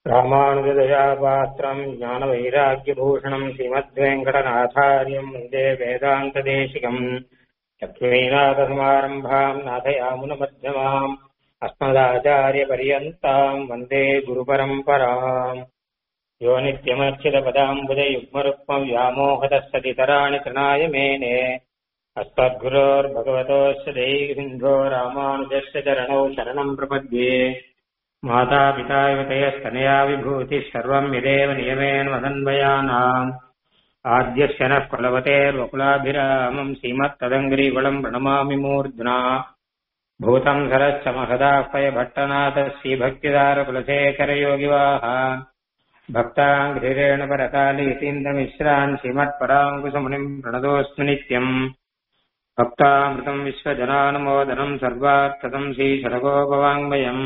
ராமானுஜதயாபாத்திரம் ஞானவைராக்கியபூஷணம் ஸ்ரீமத்வேங்கடநாதாரியம் வந்தே வேதாந்ததேசிகம் லக்ஷ்மீநாதசமாரம்பாம் நாதயாமுனமध्यமாம் अस्मदाचार्यपर्यन्ताम् वन्दे गुरुपरम्पराम् यो नित्यमर्चितपदाम्बुजयुग्मरुक्मव्यामोहतः सतितराणि तृणाय अस्मद्गुरोर्भगवतोऽस्य दैसिन्धो रामानुजस्य चरणौ शरणम् प्रपद्ये मातापिता युवतयस्तनया विभूतिः सर्वम् यदेव नियमेन वदन्वयानाम् आद्यस्य नः कुलवतेर्वकुलाभिरामम् श्रीमत्तदङ्ग्रीकुलम् प्रणमामि मूर्ध्ना भूतम् सरश्च महदाह्वय भट्टनाथः श्रीभक्तिदारकुलशेखरयोगिवाः भक्ताङ्घ्रिरेण परकालीतीन्द्रमिश्रान् श्रीमत्पराङ्कुशमुनिम् प्रणतोऽस्मि नित्यम् भक्तामृतम् विश्वजनानुमोदनम् सर्वार्थदम् श्रीशरगोपवाङ्मयम्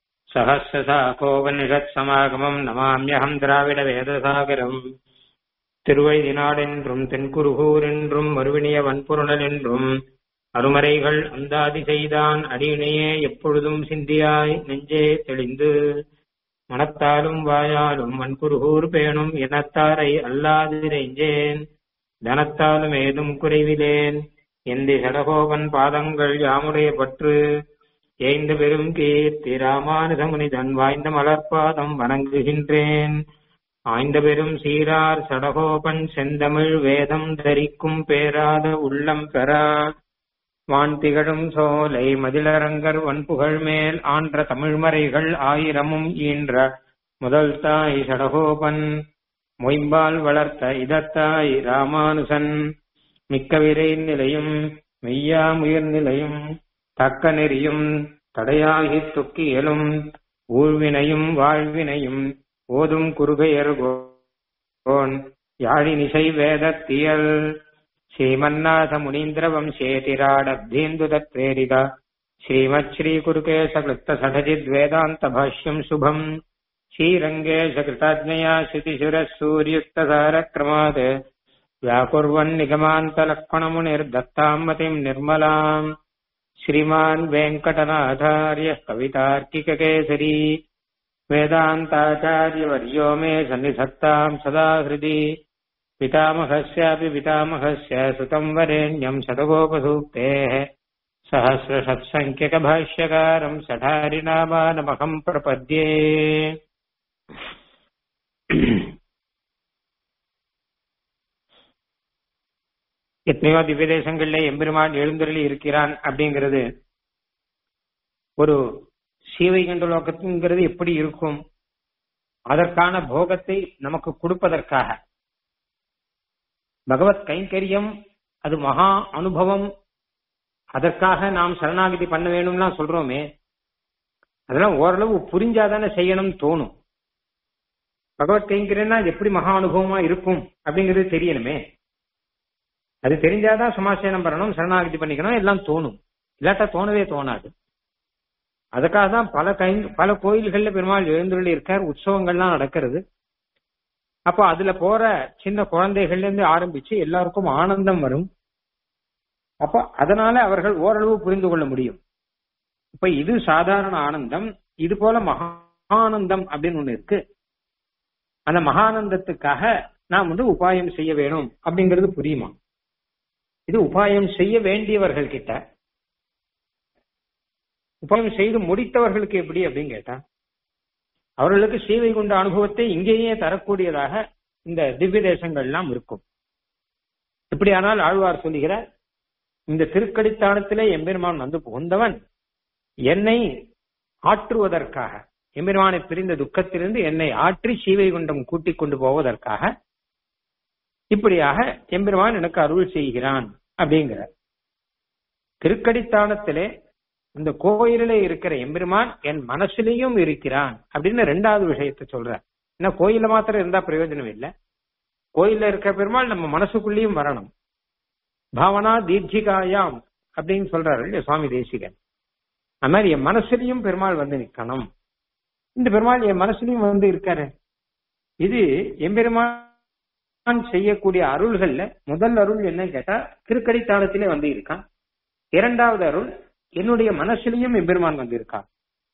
सहस्रशाखोपनिषत्समागमम् नमाम्यहम् திராவிடவேதசாகரம் திருவைதினாடென்றும் தென்குருகூரென்றும் மறுவினிய வன்பொருணல் என்றும் அருமறைகள் அந்தாதி செய்தான் அடியினையே எப்பொழுதும் சிந்தியாய் நெஞ்சே தெளிந்து மனத்தாலும் வாயாலும் வன்குருகூர் பேணும் இனத்தாரை அல்லாது நெஞ்சேன் தனத்தாலும் ஏதும் குறைவிலேன் எந்தி சடகோபன் பாதங்கள் யாமுடைய பற்று ஏய்ந்த பெரும் கீர்த்தி ராமானுசமுனிதன் வாய்ந்த மலர்பாதம் வணங்குகின்றேன் ஆய்ந்த பெரும் சீரார் சடகோபன் செந்தமிழ் வேதம் தரிக்கும் பேராத உள்ளம் பெறா வான் திகழும் சோலை மதிலரங்கர் வன்புகழ் மேல் ஆன்ற தமிழ்மறைகள் ஆயிரமும் ஈன்ற முதல் தாய் சடகோபன் மொயம்பால் வளர்த்த இதத்தாய் ராமானுசன் மிக்க விரை நிலையும் மெய்யா முயர் நிலையும் தக்க நெறியும் தடையாகித் தொக்கியலும் ஊழ்வினையும் வாழ்வினையும் ஓதும் குறுகையர்கோன் யாழினிசை வேதத்தியல் श्रीमन्नाथ मुनीन्द्र वंशेतिराडब्धीन्दुदत्प्रेरित श्रीमत् श्रीकुरुकेशकृत्तसठजिद्वेदान्त भाष्यम् शुभम् श्रीरङ्गेशकृताज्ञया श्रुतिशिरः सूर्युक्तसारक्रमात् व्याकुर्वन्निगमान्तलक्ष्मणमुनिर्दत्ताम् मतिम् निर्मलाम् श्रीमान् वेङ्कटनाथार्यः कवितार्किककेसरी वेदान्ताचार्यवर्यो मे सन्निधत्ताम् सदा हृदि पितामहस्यापि पितामहस्य सुतम् वरेण्यम् शतगोपसूक्तेः सहस्रषत्सङ्ख्यकभाष्यकारम् सठारिनामानमहम् प्रपद्ये எத்தனையோ திவ்ய தேசங்கள்ல எம்பெருமான் எழுந்தருளி இருக்கிறான் அப்படிங்கிறது ஒரு சீவைகண்ட லோகத்துங்கிறது எப்படி இருக்கும் அதற்கான போகத்தை நமக்கு கொடுப்பதற்காக பகவத் கைங்கரியம் அது மகா அனுபவம் அதற்காக நாம் சரணாகதி பண்ண வேணும்லாம் சொல்றோமே அதெல்லாம் ஓரளவு புரிஞ்சாதானே செய்யணும்னு தோணும் பகவத் கைங்கரியம்னா அது எப்படி மகா அனுபவமா இருக்கும் அப்படிங்கிறது தெரியணுமே அது தெரிஞ்சாதான் சமாசேனம் பண்ணணும் சரணாகதி பண்ணிக்கணும் எல்லாம் தோணும் இல்லாட்டா தோணவே தோணாது அதுக்காக தான் பல கை பல கோயில்கள்ல பெருமாள் எழுந்துள்ளி இருக்கார் உற்சவங்கள்லாம் நடக்கிறது அப்போ அதுல போற சின்ன குழந்தைகள்ல இருந்து ஆரம்பிச்சு எல்லாருக்கும் ஆனந்தம் வரும் அப்ப அதனால அவர்கள் ஓரளவு புரிந்து கொள்ள முடியும் இப்ப இது சாதாரண ஆனந்தம் இது போல மகானந்தம் அப்படின்னு ஒண்ணு இருக்கு அந்த மகானந்தத்துக்காக நாம் வந்து உபாயம் செய்ய வேணும் அப்படிங்கிறது புரியுமா இது உபாயம் செய்ய வேண்டியவர்கள் கிட்ட உபாயம் செய்து முடித்தவர்களுக்கு எப்படி அப்படின்னு கேட்டா அவர்களுக்கு சீவை கொண்ட அனுபவத்தை இங்கேயே தரக்கூடியதாக இந்த திவ்ய தேசங்கள்லாம் இருக்கும் இப்படியானால் ஆழ்வார் சொல்லுகிற இந்த திருக்கடித்தானத்திலே எம்பெருமான் வந்து புகுந்தவன் என்னை ஆற்றுவதற்காக எம்பெருமானை பிரிந்த துக்கத்திலிருந்து என்னை ஆற்றி சீவை குண்டம் கூட்டிக் கொண்டு போவதற்காக இப்படியாக எம்பெருமான் எனக்கு அருள் செய்கிறான் அப்படிங்கிற திருக்கடித்தானத்திலே இந்த கோயிலிலே இருக்கிற எம்பெருமான் என் மனசுலயும் இருக்கிறான் அப்படின்னு ரெண்டாவது விஷயத்த சொல்ற ஏன்னா கோயில மாத்திரம் இருந்தா பிரயோஜனம் இல்லை கோயில்ல இருக்கிற பெருமாள் நம்ம மனசுக்குள்ளேயும் வரணும் பாவனா தீர்த்திகாயாம் அப்படின்னு சொல்றாரு இல்லையா சுவாமி தேசிகன் அது மாதிரி என் மனசுலயும் பெருமாள் வந்து நிக்கணும் இந்த பெருமாள் என் மனசுலயும் வந்து இருக்காரு இது எம்பெருமான் செய்யக்கூடிய அருள்கள்ல முதல் அருள் என்னன்னு கேட்டா திருக்கடித்தாளத்திலே வந்து இருக்கான் இரண்டாவது அருள் என்னுடைய மனசுலயும் எம்பெருமான் வந்திருக்கான்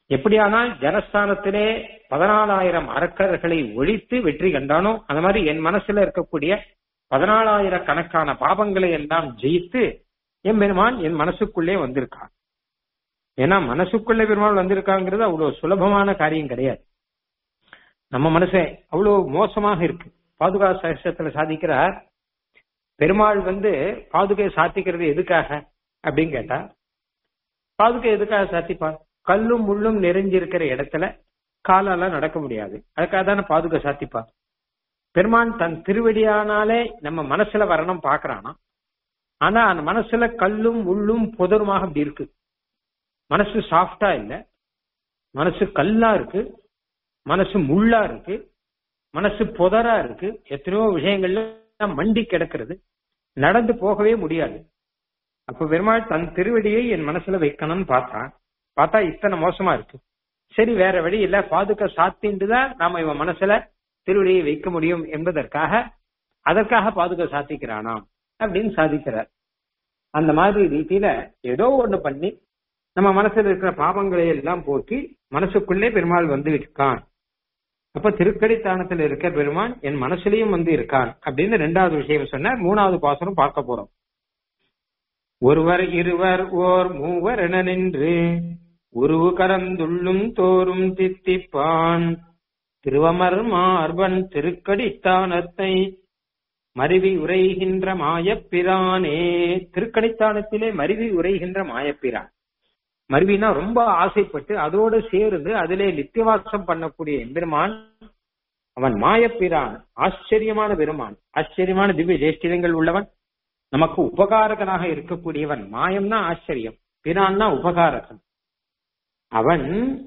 எப்படியானால் ஜனஸ்தானத்திலே பதினாலாயிரம் அரக்கர்களை ஒழித்து வெற்றி கண்டானோ அந்த மாதிரி என் மனசுல இருக்கக்கூடிய பதினாலாயிர கணக்கான பாபங்களை எல்லாம் ஜெயித்து என் பெருமான் என் மனசுக்குள்ளே வந்திருக்கான் ஏன்னா மனசுக்குள்ளே பெருமாள் வந்திருக்காங்கிறது அவ்வளவு சுலபமான காரியம் கிடையாது நம்ம மனசே அவ்வளவு மோசமாக இருக்கு பாதுகா சகசத்துல சாதிக்கிறார் பெருமாள் வந்து பாதுகை சாத்திக்கிறது எதுக்காக அப்படின்னு கேட்டா பாதுகை எதுக்காக சாத்திப்பார் கல்லும் முள்ளும் நிறைஞ்சிருக்கிற இடத்துல காலால நடக்க முடியாது அதுக்காக தானே பாதுகை சாத்திப்பார் பெருமான் தன் திருவடியானாலே நம்ம மனசுல வரணும் பாக்குறானா ஆனா அந்த மனசுல கல்லும் முள்ளும் புதருமாக அப்படி இருக்கு மனசு சாஃப்டா இல்ல மனசு கல்லா இருக்கு மனசு முள்ளா இருக்கு மனசு புதரா இருக்கு எத்தனையோ விஷயங்கள்ல மண்டி கிடக்கிறது நடந்து போகவே முடியாது அப்ப பெருமாள் தன் திருவடியை என் மனசுல வைக்கணும்னு பார்த்தான் பார்த்தா இத்தனை மோசமா இருக்கு சரி வேற வழி இல்ல பாதுகா சாத்தின்ட்டு தான் நாம இவன் மனசுல திருவடியை வைக்க முடியும் என்பதற்காக அதற்காக பாதுகா சாத்திக்கிறானாம் அப்படின்னு சாதிக்கிறார் அந்த மாதிரி ரீதியில ஏதோ ஒண்ணு பண்ணி நம்ம மனசுல இருக்கிற பாவங்களை எல்லாம் போக்கி மனசுக்குள்ளே பெருமாள் வந்து இருக்கான் அப்ப திருக்கடித்தானத்துல இருக்க பெருமான் என் மனசுலயும் வந்து இருக்கான் அப்படின்னு ரெண்டாவது விஷயம் சொன்ன மூணாவது பாசனம் பார்க்க போறோம் ஒருவர் இருவர் ஓர் மூவர் என நின்று உருவு கரந்துள்ளும் தோறும் தித்திப்பான் திருவமர் மார்பன் திருக்கடித்தானத்தை மருவி உரைகின்ற மாயப்பிரானே திருக்கடித்தானத்திலே மருவி உரைகின்ற மாயப்பிரான் மருவினா ரொம்ப ஆசைப்பட்டு அதோடு சேர்ந்து அதிலே நித்தியவாசம் பண்ணக்கூடிய எம்பெருமான் அவன் மாயப்பிரான் ஆச்சரியமான பெருமான் ஆச்சரியமான திவ்ய ஜேஷ்டிதங்கள் உள்ளவன் நமக்கு உபகாரகனாக இருக்கக்கூடியவன் மாயம்னா ஆச்சரியம் பிரான்னா உபகாரகன் அவன்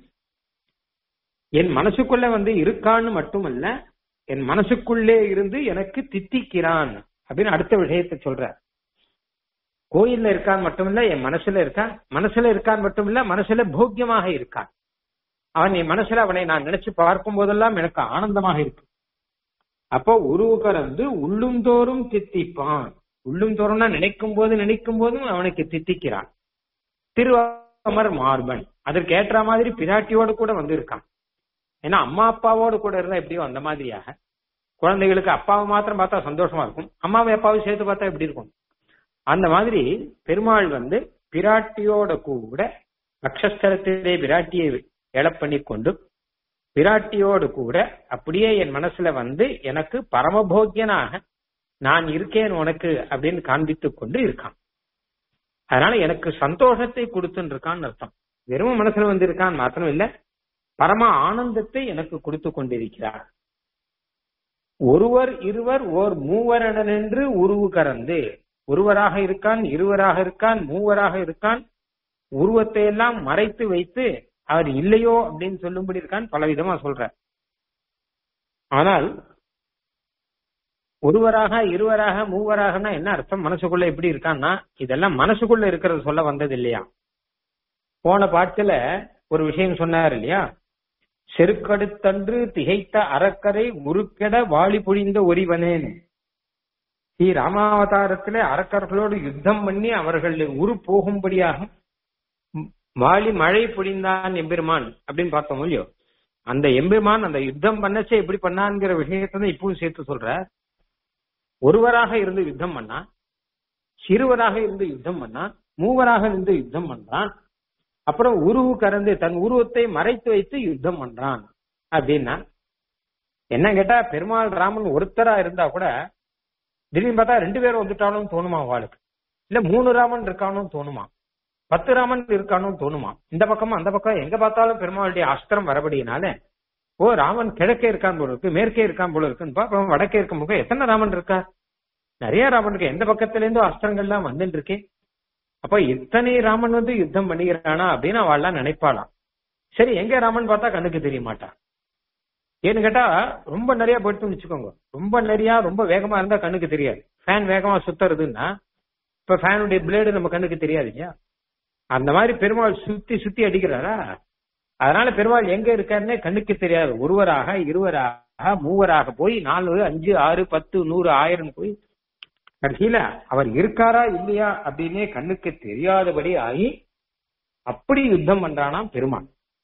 என் மனசுக்குள்ள வந்து இருக்கான்னு மட்டுமல்ல என் மனசுக்குள்ளே இருந்து எனக்கு தித்திக்கிறான் அப்படின்னு அடுத்த விஷயத்தை சொல்ற கோயில்ல இருக்கான் மட்டுமில்ல என் மனசுல இருக்கான் மனசுல இருக்கான் மட்டுமில்ல மனசுல போக்கியமாக இருக்கான் அவன் என் மனசுல அவனை நான் நினைச்சு பார்க்கும் போதெல்லாம் எனக்கு ஆனந்தமாக இருக்கு அப்போ உருவு கறந்து உள்ளும் தோறும் தித்திப்பான் உள்ளும் தோறும்னா நினைக்கும் போது நினைக்கும் போதும் அவனுக்கு தித்திக்கிறான் திருவமர் மார்பன் அதற்கு ஏற்ற மாதிரி பிராட்டியோடு கூட வந்து இருக்கான் ஏன்னா அம்மா அப்பாவோடு கூட இருந்தா எப்படியோ அந்த மாதிரியாக குழந்தைகளுக்கு அப்பாவை மாத்திரம் பார்த்தா சந்தோஷமா இருக்கும் அம்மாவை அப்பாவை சேர்த்து பார்த்தா எப்படி இருக்கும் அந்த மாதிரி பெருமாள் வந்து பிராட்டியோட கூட அக்ஷஸ்தலத்திலே பிராட்டியை எழப்பண்ணி கொண்டு பிராட்டியோடு கூட அப்படியே என் மனசுல வந்து எனக்கு பரமபோக்கியனாக நான் இருக்கேன் உனக்கு அப்படின்னு காண்பித்துக் கொண்டு இருக்கான் அதனால எனக்கு சந்தோஷத்தை கொடுத்துன்னு இருக்கான்னு அர்த்தம் வெறும் மனசுல வந்து இருக்கான் மாத்திரம் இல்ல பரம ஆனந்தத்தை எனக்கு கொடுத்து கொண்டிருக்கிறார் ஒருவர் இருவர் ஓர் மூவரணன் என்று உருவு கறந்து ஒருவராக இருக்கான் இருவராக இருக்கான் மூவராக இருக்கான் உருவத்தை எல்லாம் மறைத்து வைத்து அவர் இல்லையோ அப்படின்னு சொல்லும்படி இருக்கான் பல விதமா சொல்ற ஆனால் ஒருவராக இருவராக மூவராகனா என்ன அர்த்தம் மனசுக்குள்ள எப்படி இருக்கான்னா இதெல்லாம் மனசுக்குள்ள இருக்கிறது சொல்ல வந்தது இல்லையா போன பாட்டுல ஒரு விஷயம் சொன்னார் இல்லையா செருக்கடுத்தன்று திகைத்த அறக்கரை முறுக்கெட வாளி பொழிந்த ஒரிவனேன்னு ஸ்ரீ ராமாவதாரத்துல அரக்கர்களோடு யுத்தம் பண்ணி அவர்கள் உரு போகும்படியாக வாலி மழை பொழிந்தான் எம்பெருமான் அப்படின்னு பார்த்தோம் இல்லையோ அந்த எம்பெருமான் அந்த யுத்தம் பண்ணச்சே எப்படி பண்ணான்ங்கிற விஷயத்தான் இப்பவும் சேர்த்து சொல்ற ஒருவராக இருந்து யுத்தம் பண்ணா சிறுவராக இருந்து யுத்தம் பண்ணா மூவராக இருந்து யுத்தம் பண்றான் அப்புறம் உருவு கறந்து தன் உருவத்தை மறைத்து வைத்து யுத்தம் பண்றான் அப்படின்னா என்ன கேட்டா பெருமாள் ராமன் ஒருத்தரா இருந்தா கூட திடீர்னு பார்த்தா ரெண்டு பேரும் வந்துட்டாலும் தோணுமா அவளுக்கு இல்ல மூணு ராமன் இருக்கானும் தோணுமா பத்து ராமன் இருக்கானும் தோணுமா இந்த பக்கமும் அந்த பக்கம் எங்க பார்த்தாலும் பெருமாளுடைய அஸ்திரம் வரபடியினால ஓ ராமன் கிழக்கே இருக்கான் போல இருக்கு மேற்கே இருக்கான் போல இருக்குன்னு அப்புறம் வடக்கே இருக்க முகம் எத்தனை ராமன் இருக்கா நிறைய ராமன் இருக்கு எந்த பக்கத்துல இருந்தோ அஸ்திரங்கள்லாம் வந்துட்டு இருக்கே அப்ப இத்தனை ராமன் வந்து யுத்தம் பண்ணிக்கிறானா அப்படின்னு அவள்லாம் நினைப்பாளாம் சரி எங்க ராமன் பார்த்தா கண்ணுக்கு தெரிய மாட்டான் ஏன்னு கேட்டா ரொம்ப நிறைய போயிட்டு வச்சுக்கோங்க ரொம்ப நிறைய ரொம்ப வேகமா இருந்தா கண்ணுக்கு தெரியாது ஃபேன் வேகமா சுத்துறதுன்னா இப்ப ஃபேனுடைய பிளேடு நம்ம கண்ணுக்கு தெரியாது இல்லையா அந்த மாதிரி பெருமாள் சுத்தி சுத்தி அடிக்கிறாரா அதனால பெருமாள் எங்க இருக்காருன்னே கண்ணுக்கு தெரியாது ஒருவராக இருவராக மூவராக போய் நாலு அஞ்சு ஆறு பத்து நூறு ஆயிரம் போய் கடைசியில அவர் இருக்காரா இல்லையா அப்படின்னே கண்ணுக்கு தெரியாதபடி ஆகி அப்படி யுத்தம் பண்றானாம் பெருமாள்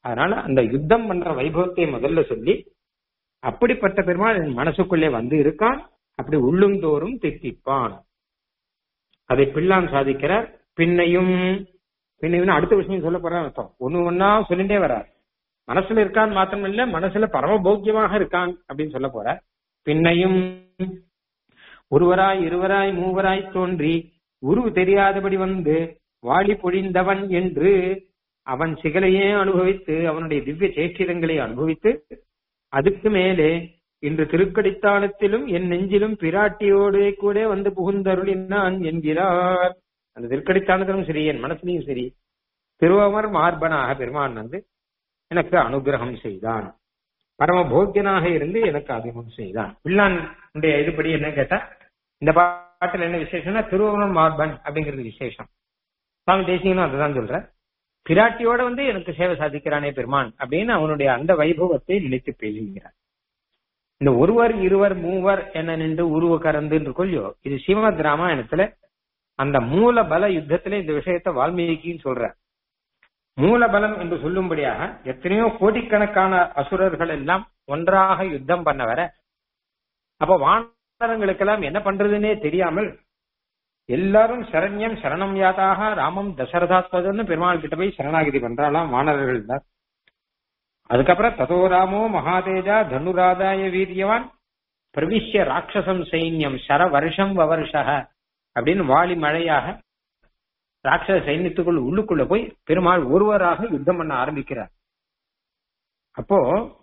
அதனால அந்த யுத்தம் பண்ற வைபவத்தை முதல்ல சொல்லி அப்படிப்பட்ட பெருமாள் என் மனசுக்குள்ளே வந்து இருக்கான் அப்படி உள்ளும் தோறும் தித்திப்பான் அதை பிள்ளான் சாதிக்கிறார் பின்னையும் பின்னையும் அடுத்த விஷயம் சொல்ல போறான் அர்த்தம் ஒண்ணு ஒன்னா சொல்லிட்டே வரார் மனசுல இருக்கான் மாத்திரம் இல்ல மனசுல பரமபோக்கியமாக இருக்கான் அப்படின்னு சொல்ல போற பின்னையும் ஒருவராய் இருவராய் மூவராய் தோன்றி உருவு தெரியாதபடி வந்து வாளி பொழிந்தவன் என்று அவன் சிகலையே அனுபவித்து அவனுடைய திவ்ய சேஷ்டிதங்களை அனுபவித்து அதுக்கு மேலே இன்று திருக்கடித்தானத்திலும் என் நெஞ்சிலும் பிராட்டியோடு கூட வந்து புகுந்தருளினான் என்கிறார் அந்த திருக்கடித்தானத்திலும் சரி என் மனசுலையும் சரி திருவமர் மார்பனாக பெருமான் வந்து எனக்கு அனுகிரகம் செய்தான் பரம போக்கியனாக இருந்து எனக்கு அனுகிரகம் செய்தான் பிள்ளானுடைய இதுபடி என்ன கேட்டா இந்த பாட்டுல என்ன விசேஷம்னா திருவமர் மார்பன் அப்படிங்கிறது விசேஷம் சுவாமி தேசிகனும் அதுதான் சொல்ற பிராட்டியோட வந்து எனக்கு சேவை சாதிக்கிறானே பெருமான் அப்படின்னு அவனுடைய அந்த வைபவத்தை நினைத்து பேசுகிறார் இந்த ஒருவர் இருவர் மூவர் என்ன நின்று உருவ கறந்து கொள்ளியோ இது ஸ்ரீமத் ராமாயணத்துல அந்த மூல பல யுத்தத்துல இந்த விஷயத்த வால்மீகின்னு சொல்ற மூல பலம் என்று சொல்லும்படியாக எத்தனையோ கோடிக்கணக்கான அசுரர்கள் எல்லாம் ஒன்றாக யுத்தம் பண்ண வர அப்ப வானரங்களுக்கெல்லாம் என்ன பண்றதுன்னே தெரியாமல் எல்லாரும் சரண்யம் சரணம் யாதாக ராமம் தசரதாத்மதன்னு பெருமாள் கிட்ட போய் சரணாகிதி பண்றாளாம் வானரர்கள் தான் அதுக்கப்புறம் ததோ ராமோ மகாதேஜா தனுராதாய வீரியவான் பிரவிஷ்ய ராட்சசம் சைன்யம் சர வருஷம் வவருஷ அப்படின்னு வாலி மழையாக ராட்சச சைன்யத்துக்குள் உள்ளுக்குள்ள போய் பெருமாள் ஒருவராக யுத்தம் பண்ண ஆரம்பிக்கிறார் அப்போ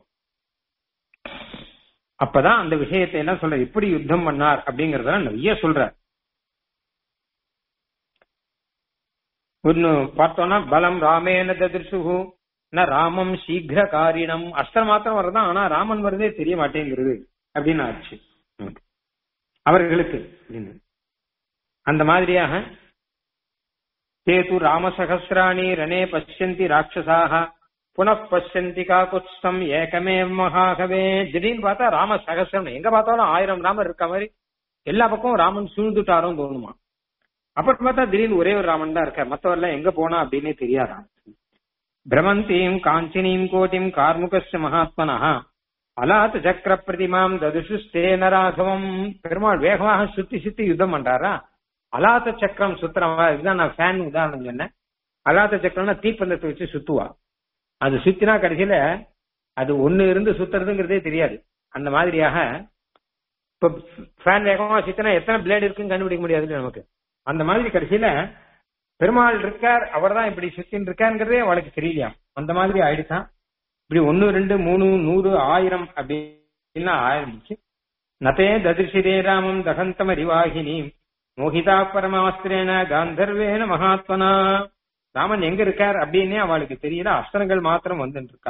அப்பதான் அந்த விஷயத்தை எல்லாம் சொல்ற எப்படி யுத்தம் பண்ணார் அப்படிங்கறத நிறைய சொல்றார் ஒன்னு பார்த்தோம்னா பலம் ராமேன ததிர்சுகு ந ராமம் சீக்கிர காரியம் அஸ்திரம் மாத்திரம் வரதான் ஆனா ராமன் வருதே தெரிய மாட்டேங்கிறது அப்படின்னு ஆச்சு அவர்களுக்கு அந்த மாதிரியாக தேது ராமசகசிராணி ரணே பசியந்தி ராட்சசாக புனః பசியந்தி காக்குத்ஸ்தம் ஏகமே மகாகவே திடீர்னு பார்த்தா ராம சகசிரம் எங்க பார்த்தாலும் ஆயிரம் ராமர் இருக்க மாதிரி எல்லா பக்கமும் ராமன் சூழ்ந்துட்டாரும் தோணுமா அப்புறம் பார்த்தா திடீர்னு ஒரே ஒரு ராமன் தான் இருக்கார் மத்தவர்லாம் எங்க போனா அப்படின்னே தெரியாதாம் பிரமந்தீம் காஞ்சினீம் கோட்டிம் கார்முகஸ்ய மகாத்மனா அலாத் சக்கர பிரதிமாம் ததுஷு ஸ்தேன ராகவம் பெருமாள் வேகமாக சுத்தி சுத்தி யுத்தம் பண்றாரா அலாத்த சக்கரம் சுத்துறவா இதுதான் நான் ஃபேன் உதாரணம் சொன்னேன் அலாத்த சக்கரம்னா தீப்பந்தத்தை வச்சு சுத்துவா அது சுத்தினா கடைசியில அது ஒண்ணு இருந்து சுத்துறதுங்கிறதே தெரியாது அந்த மாதிரியாக இப்ப ஃபேன் வேகமா சுத்தினா எத்தனை பிளேடு இருக்குன்னு கண்டுபிடிக்க முடியாது நமக்கு அந்த மாதிரி கடைசியில பெருமாள் இருக்கார் அவர் தான் இப்படி சுத்தின்னு இருக்காருங்கிறதே அவளுக்கு தெரியலையா அந்த மாதிரி ஆயிடுச்சான் இப்படி ஒன்னு ரெண்டு மூணு நூறு ஆயிரம் அப்படின்னு ஆரம்பிச்சு நதே ததிர்ஷிதே ராமம் தகந்தம் அறிவாகினி மோகிதா பரமாஸ்திரேன காந்தர்வேன மகாத்மனா ராமன் எங்க இருக்கார் அப்படின்னே அவளுக்கு தெரியல அஸ்திரங்கள் மாத்திரம் வந்துட்டு இருக்கா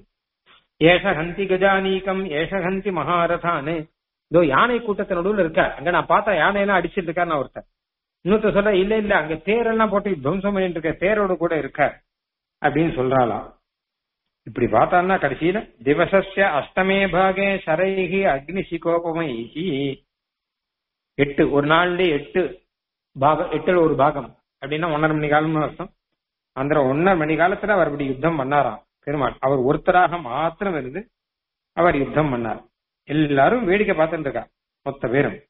ஏஷ ஹந்தி கஜானீகம் ஏஷ ஹந்தி மகாரதான்னு இதோ யானை கூட்டத்தின் நடுவில் இருக்கார் அங்க நான் பார்த்தா யானையெல்லாம் அடிச்சிட்டு இருக்கார் நான் ஒருத்தர் இன்னொருத்தர் சொல்ற இல்ல இல்ல அங்க தேரெல்லாம் போட்டு துவம்சம் பண்ணிட்டு இருக்க தேரோட கூட இருக்கார் அப்படின்னு சொல்றாளாம் இப்படி பார்த்தான்னா கடைசியில திவசஸ்ய அஷ்டமே பாகே சரைகி அக்னி சிகோபமைகி எட்டு ஒரு நாள்ல எட்டு பாகம் எட்டுல ஒரு பாகம் அப்படின்னா ஒன்றரை மணி காலம்னு அர்த்தம் அந்த ஒன்னரை மணி காலத்துல அவர் இப்படி யுத்தம் பண்ணாராம் பெருமாள் அவர் ஒருத்தராக மாத்திரம் இருந்து அவர் யுத்தம் பண்ணார் எல்லாரும் வேடிக்கை பார்த்துட்டு இருக்கா மொத்த பேரும்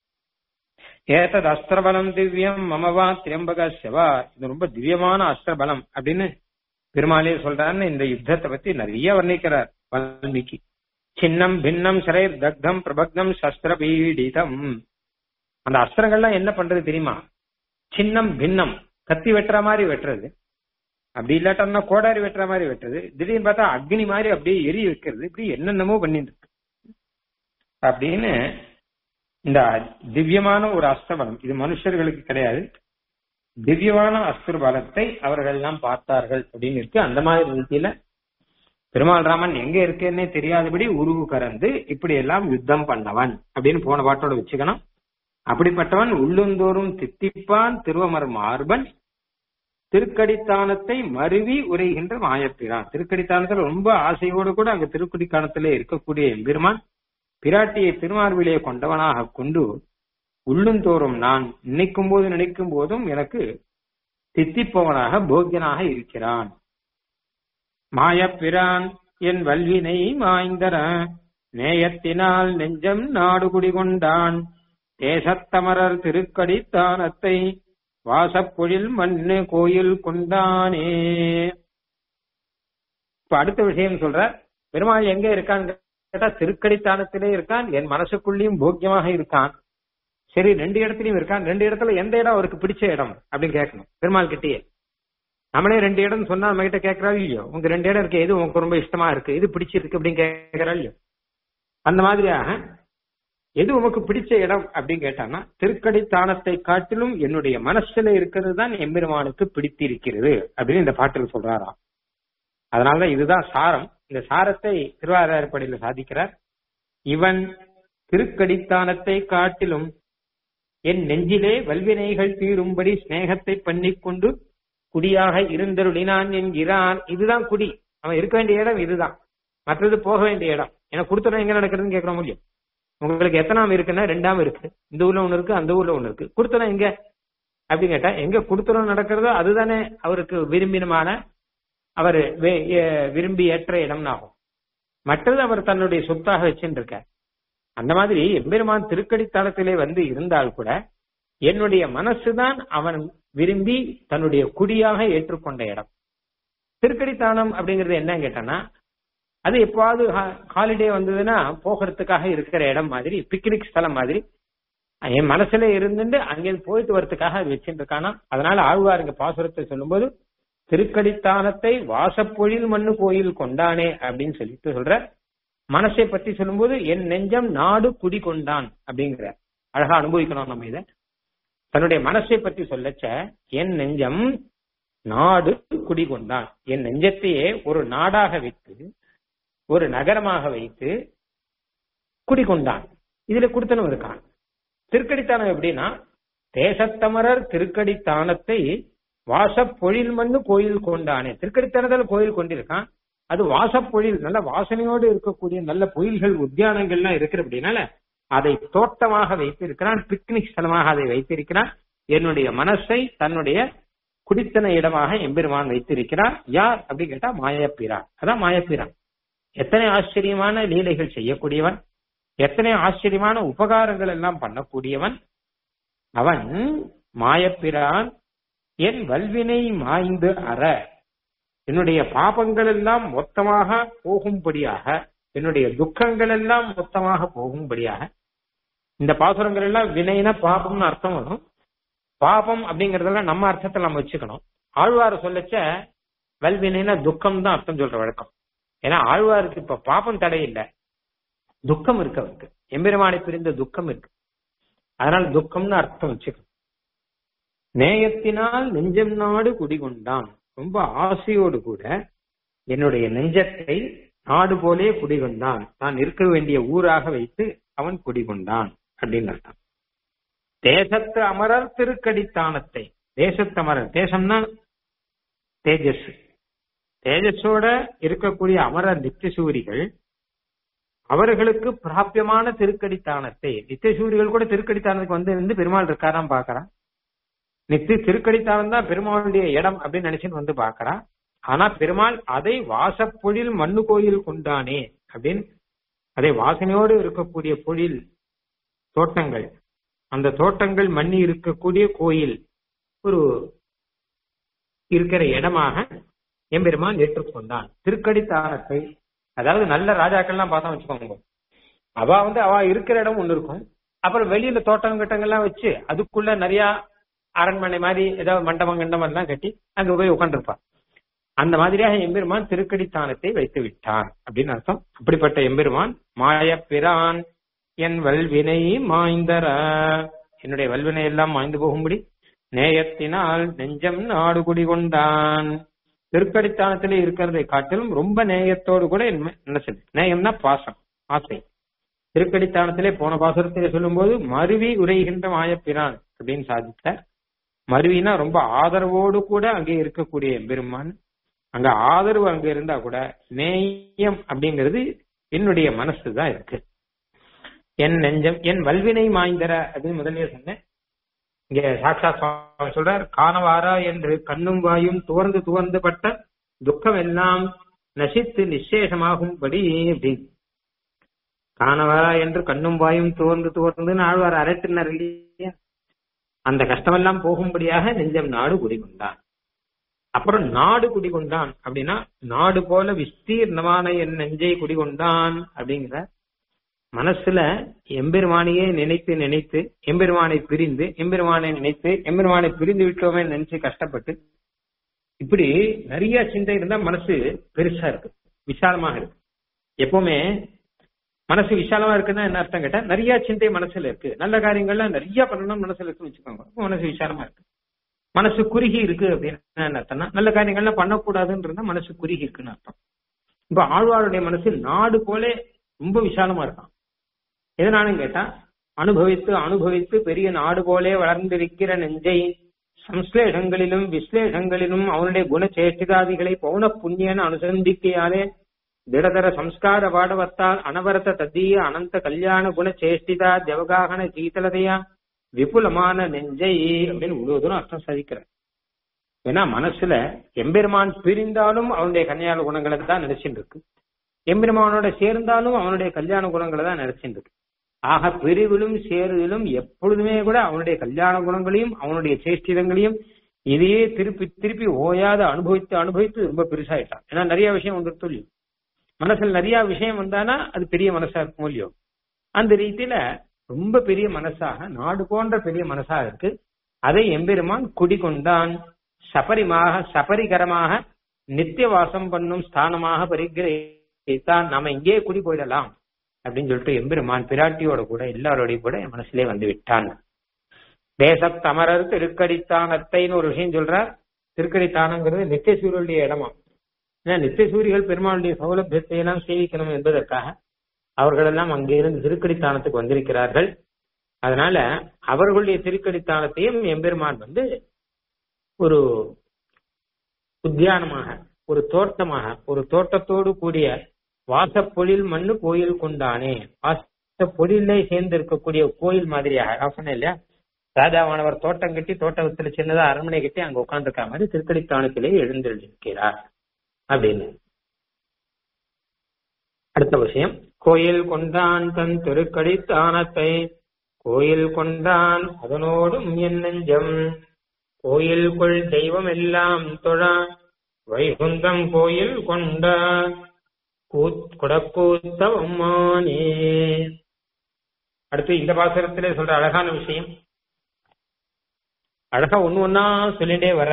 ஏத்தது அஸ்திரபலம் திவ்யம் மமவா திரியம்பக செவா இது ரொம்ப திவ்யமான அஸ்திரபலம் அப்படின்னு பெருமாளே சொல்றாருன்னு இந்த யுத்தத்தை பத்தி நிறைய வர்ணிக்கிறார் வால்மீகி சின்னம் பின்னம் சிறை தக்தம் பிரபக்தம் சஸ்திர பீடிதம் அந்த அஸ்திரங்கள்லாம் என்ன பண்றது தெரியுமா சின்னம் பின்னம் கத்தி வெட்டுற மாதிரி வெட்டுறது அப்படி இல்லாட்டா கோடாரி வெட்டுற மாதிரி வெட்டுறது திடீர்னு பார்த்தா அக்னி மாதிரி அப்படியே எரி வைக்கிறது இப்படி என்னென்னமோ பண்ணிட்டு இருக்கு அப்படின்னு இந்த திவ்யமான ஒரு அஸ்திரபலம் இது மனுஷர்களுக்கு கிடையாது திவ்யமான அஸ்திர பலத்தை அவர்கள் எல்லாம் பார்த்தார்கள் அப்படின்னு இருக்கு அந்த மாதிரி ரீதியில பெருமாள் ராமன் எங்க இருக்குன்னே தெரியாதபடி உருவு கறந்து இப்படி எல்லாம் யுத்தம் பண்ணவன் அப்படின்னு போன பாட்டோட வச்சுக்கணும் அப்படிப்பட்டவன் உள்ளுந்தோறும் தித்திப்பான் திருவமர் மார்பன் திருக்கடித்தானத்தை மருவி உரைகின்ற மாயப்பிரான் திருக்கடித்தானத்துல ரொம்ப ஆசையோடு கூட அங்க திருக்கடித்தானத்திலே இருக்கக்கூடிய எம்பெருமான் பிராட்டியை திருமார்பிலே கொண்டவனாக கொண்டு உள்ளுந்தோறும் நான் நினைக்கும் போது நினைக்கும் போதும் எனக்கு தித்திப்பவனாக போக்கியனாக இருக்கிறான் மாயப்பிரான் என் வல்வினை மாய்ந்தர நேயத்தினால் நெஞ்சம் நாடு குடிகொண்டான் தேசத்தமரர் திருக்கடித்தானத்தை வாசப்பொழில் மண்ணு கோயில் கொண்டானே இப்ப அடுத்த விஷயம் சொல்ற பெருமாள் எங்க இருக்கான்னு கேட்டா திருக்கடித்தானத்திலே இருக்கான் என் மனசுக்குள்ளேயும் போக்கியமாக இருக்கான் சரி ரெண்டு இடத்துலயும் இருக்கான் ரெண்டு இடத்துல எந்த இடம் அவருக்கு பிடிச்ச இடம் அப்படின்னு கேட்கணும் பெருமாள் கிட்டேயே நம்மளே ரெண்டு இடம் சொன்னா நம்ம கிட்ட கேட்கறாரு இல்லையோ உங்க ரெண்டு இடம் இருக்கு எது உங்களுக்கு ரொம்ப இஷ்டமா இருக்கு இது பிடிச்சிருக்கு அப்படின்னு கேட்கறா இல்லையோ அந்த மாதிரியாக எது உமக்கு பிடிச்ச இடம் அப்படின்னு கேட்டான்னா திருக்கடித்தானத்தை காட்டிலும் என்னுடைய மனசுல இருக்கிறது தான் எம்பெருமானுக்கு பிடித்திருக்கிறது அப்படின்னு இந்த பாட்டில் சொல்றாராம் அதனாலதான் இதுதான் சாரம் இந்த சாரத்தை திருவாரூர்படியில சாதிக்கிறார் இவன் திருக்கடித்தானத்தை காட்டிலும் என் நெஞ்சிலே வல்வினைகள் தீரும்படி சிநேகத்தை பண்ணிக்கொண்டு குடியாக இருந்தருளினான் என்கிறான் இதுதான் குடி அவன் இருக்க வேண்டிய இடம் இதுதான் மற்றது போக வேண்டிய இடம் ஏன்னா கொடுத்துறோம் எங்க நடக்கிறதுன்னு கேட்கற முடியும் உங்களுக்கு எத்தனாம் இருக்குன்னா ரெண்டாம் இருக்கு இந்த ஊர்ல ஒண்ணு இருக்கு அந்த ஊர்ல ஒண்ணு இருக்கு கொடுத்தனம் எங்க அப்படின்னு கேட்டா எங்க கொடுத்துறோம் நடக்கிறதோ அதுதானே அவருக்கு விரும்பினமான அவர் விரும்பி ஏற்ற இடம்னு ஆகும் மற்றது அவர் தன்னுடைய சொத்தாக வச்சுட்டு இருக்க அந்த மாதிரி எம்பெருமான் திருக்கடித்தளத்திலே வந்து இருந்தால் கூட என்னுடைய மனசுதான் அவன் விரும்பி தன்னுடைய குடியாக ஏற்றுக்கொண்ட இடம் திருக்கடித்தானம் அப்படிங்கறது என்ன கேட்டானா அது எப்பாவது ஹாலிடே வந்ததுன்னா போகிறதுக்காக இருக்கிற இடம் மாதிரி பிக்னிக் ஸ்தலம் மாதிரி என் மனசுல இருந்துட்டு அங்கே போயிட்டு வரதுக்காக அது வச்சுட்டு இருக்கானா அதனால ஆழ்வாருங்க பாசுரத்தை சொல்லும்போது திருக்கடித்தானத்தை வாசப்பொழில் மண்ணு கோயில் கொண்டானே அப்படின்னு சொல்லிட்டு சொல்ற மனசை பத்தி சொல்லும்போது என் நெஞ்சம் நாடு குடி கொண்டான் அப்படிங்கிற அழகா அனுபவிக்கணும் நம்ம இத தன்னுடைய மனசை பத்தி சொல்லச்ச என் நெஞ்சம் நாடு குடி கொண்டான் என் நெஞ்சத்தையே ஒரு நாடாக வைத்து ஒரு நகரமாக வைத்து குடிகொண்டான் இதுல குடுத்தனும் இருக்கான் திருக்கடித்தானம் எப்படின்னா தேசத்தமரர் திருக்கடித்தானத்தை வாசப்பொழில் மண்ணு கோயில் கொண்டானே திருக்கடித்தானத்தில் கோயில் கொண்டிருக்கான் அது வாசப்பொழில் நல்ல வாசனையோடு இருக்கக்கூடிய நல்ல பொயில்கள் உத்தியானங்கள்லாம் இருக்கிற அப்படின்னால அதை தோட்டமாக வைத்திருக்கிறான் பிக்னிக் ஸ்தலமாக அதை வைத்திருக்கிறான் என்னுடைய மனசை தன்னுடைய குடித்தன இடமாக எம்பெருமான் வைத்திருக்கிறார் யார் அப்படின்னு கேட்டா மாயப்பிரான் அதான் மாயப்பிரான் எத்தனை ஆச்சரியமான லீலைகள் செய்யக்கூடியவன் எத்தனை ஆச்சரியமான உபகாரங்கள் எல்லாம் பண்ணக்கூடியவன் அவன் மாயப்பிரான் என் வல்வினை மாய்ந்து அற என்னுடைய பாபங்கள் எல்லாம் மொத்தமாக போகும்படியாக என்னுடைய துக்கங்கள் எல்லாம் மொத்தமாக போகும்படியாக இந்த பாசுரங்கள் எல்லாம் வினைனா பாபம்னு அர்த்தம் வரும் பாபம் அப்படிங்கறதெல்லாம் நம்ம அர்த்தத்தை நம்ம வச்சுக்கணும் ஆழ்வார் சொல்லச்ச வல்வினைனா துக்கம் தான் அர்த்தம் சொல்ற வழக்கம் ஏன்னா ஆழ்வாருக்கு இப்ப பாபம் தடை இல்லை துக்கம் இருக்கு அவருக்கு எம்பெருமானை பிரிந்த துக்கம் இருக்கு அதனால துக்கம்னு அர்த்தம் வச்சுக்கணும் நேயத்தினால் நெஞ்சம் நாடு குடிகொண்டான் ரொம்ப ஆசையோடு கூட என்னுடைய நெஞ்சத்தை நாடு போலே குடிகொண்டான் தான் இருக்க வேண்டிய ஊராக வைத்து அவன் குடிகொண்டான் அப்படின்னு அர்த்தம் தேசத்து அமரர் திருக்கடித்தானத்தை தேசத்து அமரர் தேசம்னா தேஜஸ் தேஜஸோட இருக்கக்கூடிய அமரர் நித்தியசூரிகள் அவர்களுக்கு பிராபியமான திருக்கடித்தானத்தை நித்தியசூரிகள் கூட திருக்கடித்தானத்துக்கு வந்து இருந்து பெருமாள் இருக்காராம் பாக்குறான் நித்திய திருக்கடித்தானம் தான் பெருமாளுடைய இடம் அப்படின்னு நினைச்சுட்டு வந்து பாக்குறான் ஆனா பெருமாள் அதை வாசப்பொழில் மண்ணு கோயில் கொண்டானே அப்படின்னு அதை வாசனையோடு இருக்கக்கூடிய பொழில் தோட்டங்கள் அந்த தோட்டங்கள் மண்ணி இருக்கக்கூடிய கோயில் ஒரு இருக்கிற இடமாக எம்பெருமான் ஏற்றுக்கொண்டான் திருக்கடித்தானத்தை அதாவது நல்ல ராஜாக்கள்லாம் பார்த்தா வச்சுக்கோங்க அவ வந்து அவ இருக்கிற இடம் ஒண்ணு இருக்கும் அப்புறம் வெளியில தோட்டம் கிட்டங்கள்லாம் வச்சு அதுக்குள்ள நிறைய அரண்மனை மாதிரி ஏதாவது மண்டபம் கண்டபம் எல்லாம் கட்டி அங்க போய் உட்காந்துருப்பா அந்த மாதிரியாக எம்பெருமான் திருக்கடித்தானத்தை வைத்து விட்டான் அப்படின்னு அர்த்தம் அப்படிப்பட்ட எம்பெருமான் மாயப்பிரான் என் வல்வினை மாய்ந்தர என்னுடைய வல்வினை எல்லாம் மாய்ந்து போகும்படி நேயத்தினால் நெஞ்சம் நாடு குடி கொண்டான் திருக்கடித்தானத்திலே இருக்கிறதை காட்டிலும் ரொம்ப நேயத்தோடு கூட என்ன சொல்லு நேயம்னா பாசம் ஆசை திருக்கடித்தானத்திலே போன பாசுரத்திலே சொல்லும்போது மருவி உரைகின்ற மாயப்பிரான் அப்படின்னு சாதித்தார் மருவினா ரொம்ப ஆதரவோடு கூட அங்கே இருக்கக்கூடிய பெருமான் அங்க ஆதரவு அங்க இருந்தா கூட நேயம் அப்படிங்கிறது என்னுடைய மனசு தான் இருக்கு என் நெஞ்சம் என் வல்வினை மாய்ந்தர அப்படின்னு முதலே சொன்னேன் இங்க சாட்சா சுவாமி சொல்றார் காணவாரா என்று கண்ணும் வாயும் துவர்ந்து துவர்ந்து பட்ட துக்கம் எல்லாம் நசித்து நிச்சேஷமாகும்படி அப்படின்னு காணவரா என்று கண்ணும் வாயும் துவர்ந்து துவர்ந்துன்னு ஆழ்வார் அரட்டினார் இல்லையா அந்த கஷ்டமெல்லாம் போகும்படியாக நெஞ்சம் நாடு குடிகொண்டான் அப்புறம் நாடு குடிகொண்டான் அப்படின்னா நாடு போல விஸ்தீர்ணமான என் நெஞ்சை குடிகொண்டான் அப்படிங்கிற மனசுல எம்பெருமானையே நினைத்து நினைத்து எம்பெருமானை பிரிந்து எம்பெருமானை நினைத்து எம்பெருமானை பிரிந்து விட்டோமே நினைச்சு கஷ்டப்பட்டு இப்படி நிறைய சிந்தை இருந்தா மனசு பெருசா இருக்கு விசாலமாக இருக்கு எப்பவுமே மனசு விசாலமா இருக்குன்னா என்ன அர்த்தம் கேட்டா நிறைய சிந்தை மனசுல இருக்கு நல்ல காரியங்கள்லாம் நிறைய பண்ணணும் மனசுல இருக்குன்னு வச்சுக்கோங்க அப்ப மனசு விசாலமா இருக்கு மனசு குறுகி இருக்கு அப்படின்னு என்ன அர்த்தம்னா நல்ல காரியங்கள்லாம் பண்ணக்கூடாதுன்றதா மனசு குறுகி இருக்குன்னு அர்த்தம் இப்ப ஆழ்வாருடைய மனசு நாடு போல ரொம்ப விசாலமா இருக்கான் எதனாலும் கேட்டா அனுபவித்து அனுபவித்து பெரிய நாடு போலே வளர்ந்திருக்கிற நெஞ்சை சம்ஸ்லேஷங்களிலும் விஸ்லேஷங்களிலும் அவனுடைய குணச்சேஷ்டிதாதிகளை பௌன புண்ணியன அனுசந்திக்கையாலே திடதர சம்ஸ்கார பாடவத்தால் அனவரத தத்தீய அனந்த கல்யாண குண சேஷ்டிதா ஜவகாகன சீதலதையா விபுலமான நெஞ்சை அப்படின்னு இவ்வளவு தூரம் அர்த்தம் சாதிக்கிறார் ஏன்னா மனசுல எம்பெருமான் பிரிந்தாலும் அவனுடைய கல்யாண குணங்களை தான் நினைச்சுட்டு இருக்கு எம்பெருமானோட சேர்ந்தாலும் அவனுடைய கல்யாண குணங்களை தான் நினைச்சுட்டு இருக்கு ஆக பிரிவிலும் சேருதிலும் எப்பொழுதுமே கூட அவனுடைய கல்யாண குணங்களையும் அவனுடைய சேஷ்டிதங்களையும் இதையே திருப்பி திருப்பி ஓயாத அனுபவித்து அனுபவித்து ரொம்ப பெருசாயிட்டான் ஏன்னா நிறைய விஷயம் வந்து சொல்லி மனசுல நிறைய விஷயம் வந்தானா அது பெரிய மனசா இருக்கும் இல்லையோ அந்த ரீதியில ரொம்ப பெரிய மனசாக நாடு போன்ற பெரிய மனசாக இருக்கு அதை எம்பெருமான் குடிகொண்டான் சபரிமாக சபரிகரமாக நித்திய வாசம் பண்ணும் ஸ்தானமாக பரிகிரகித்தான் நாம இங்கே குடி போயிடலாம் அப்படின்னு சொல்லிட்டு எம்பெருமான் பிராட்டியோட கூட எல்லாரோடையும் கூட என் மனசுலே வந்து விட்டான் தேசத்தமரர் திருக்கடித்தானத்தைன்னு ஒரு விஷயம் சொல்றார் திருக்கடித்தானங்கிறது நித்திய சூரியனுடைய இடமா ஏன்னா நித்திய சூரிகள் பெருமாளுடைய சௌலபியத்தை எல்லாம் சேவிக்கணும் என்பதற்காக அவர்களெல்லாம் அங்கிருந்து திருக்கடித்தானத்துக்கு வந்திருக்கிறார்கள் அதனால அவர்களுடைய திருக்கடித்தானத்தையும் எம்பெருமான் வந்து ஒரு உத்தியானமாக ஒரு தோட்டமாக ஒரு தோட்டத்தோடு கூடிய வாசப்பொழில் மண்ணு கோயில் கொண்டானே வாசப்பொழிலே சேர்ந்து இருக்கக்கூடிய கோயில் மாதிரியாக நான் சொன்னேன் இல்லையா ராஜாவானவர் தோட்டம் கட்டி தோட்டத்துல சின்னதா அரண்மனை கட்டி அங்க உட்கார்ந்துருக்க மாதிரி திருக்கடித்தானத்திலே எழுந்திருக்கிறார் அப்படின்னு அடுத்த விஷயம் கோயில் கொண்டான் தன் திருக்கடித்தானத்தை கோயில் கொண்டான் அதனோடும் என் நெஞ்சம் கோயில் கொள் தெய்வம் எல்லாம் தொழா வைகுந்தம் கோயில் கொண்ட குடக்கூத்தவம்மானே அடுத்து இந்த பாசுரத்திலே சொல்ற அழகான விஷயம் அழகா ஒண்ணு ஒன்னா சொல்லிட்டே வர்ற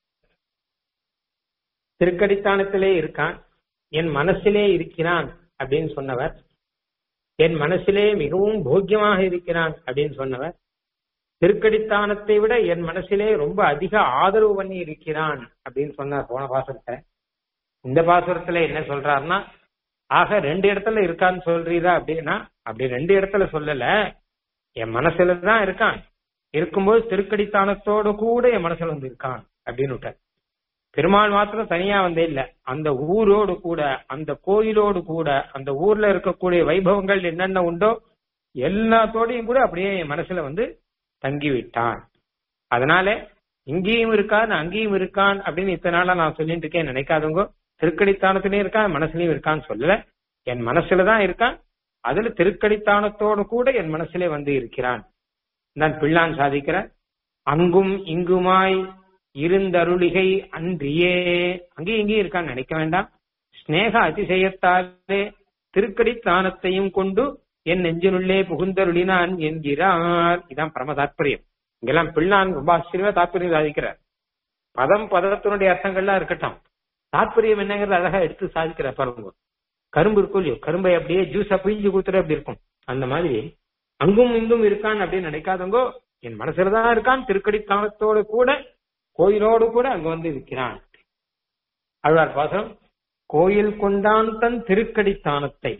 திருக்கடித்தானத்திலே இருக்கான் என் மனசிலே இருக்கிறான் அப்படின்னு சொன்னவர் என் மனசிலே மிகவும் போக்கியமாக இருக்கிறான் அப்படின்னு சொன்னவர் திருக்கடித்தானத்தை விட என் மனசிலே ரொம்ப அதிக ஆதரவு பண்ணி இருக்கிறான் அப்படின்னு சொன்னார் போன பாசுரத்தை இந்த பாசுரத்துல என்ன சொல்றாருன்னா ஆக ரெண்டு இடத்துல இருக்கான்னு சொல்றீரா அப்படின்னா அப்படி ரெண்டு இடத்துல சொல்லல என் மனசுல தான் இருக்கான் இருக்கும்போது திருக்கடித்தானத்தோட கூட என் மனசுல வந்து இருக்கான் அப்படின்னு விட்டார் பெருமாள் மாத்திரம் தனியா வந்தே இல்ல அந்த ஊரோடு கூட அந்த கோயிலோடு கூட அந்த ஊர்ல இருக்கக்கூடிய வைபவங்கள் என்னென்ன உண்டோ எல்லாத்தோடையும் கூட அப்படியே என் மனசுல வந்து தங்கி விட்டான் அதனால இங்கேயும் இருக்கான் அங்கேயும் இருக்கான் அப்படின்னு இத்தனை நாளா நான் சொல்லிட்டு இருக்கேன் நினைக்காதவங்க திருக்கடித்தானத்திலயும் இருக்கான் மனசுலயும் இருக்கான்னு சொல்லல என் மனசுல தான் இருக்கான் அதுல திருக்கடித்தானத்தோடு கூட என் மனசுலே வந்து இருக்கிறான் நான் பிள்ளான் சாதிக்கிற அங்கும் இங்குமாய் இருந்தருளிகை அன்றியே அங்கேயும் இங்கேயும் இருக்கான்னு நினைக்க வேண்டாம் ஸ்னேக அதிசயத்தாலே திருக்கடித்தானத்தையும் கொண்டு என் நெஞ்சினுள்ளே புகுந்தருளினான் என்கிறார் இதான் பரம தாற்பயம் இங்கெல்லாம் பிள்ளான் ரொம்ப ஆச்சரியமா தாற்பயம் சாதிக்கிறார் பதம் பதத்தினுடைய அர்த்தங்கள்லாம் இருக்கட்டும் தாற்பயம் என்னங்கிறது அழகா எடுத்து சாதிக்கிறார் பாருங்க கரும்பு இருக்கும் இல்லையோ கரும்பை அப்படியே ஜூஸா பிழிஞ்சு கொடுத்துட்டு அப்படி இருக்கும் அந்த மாதிரி அங்கும் இங்கும் இருக்கான் அப்படின்னு நினைக்காதவங்கோ என் மனசுலதான் இருக்கான் திருக்கடித்தானத்தோடு கூட கோயிலோடு கூட அங்க வந்து இருக்கிறான் அழ்வார் பாசனம் கோயில் கொண்டான் தன் திருக்கடித்தானத்தை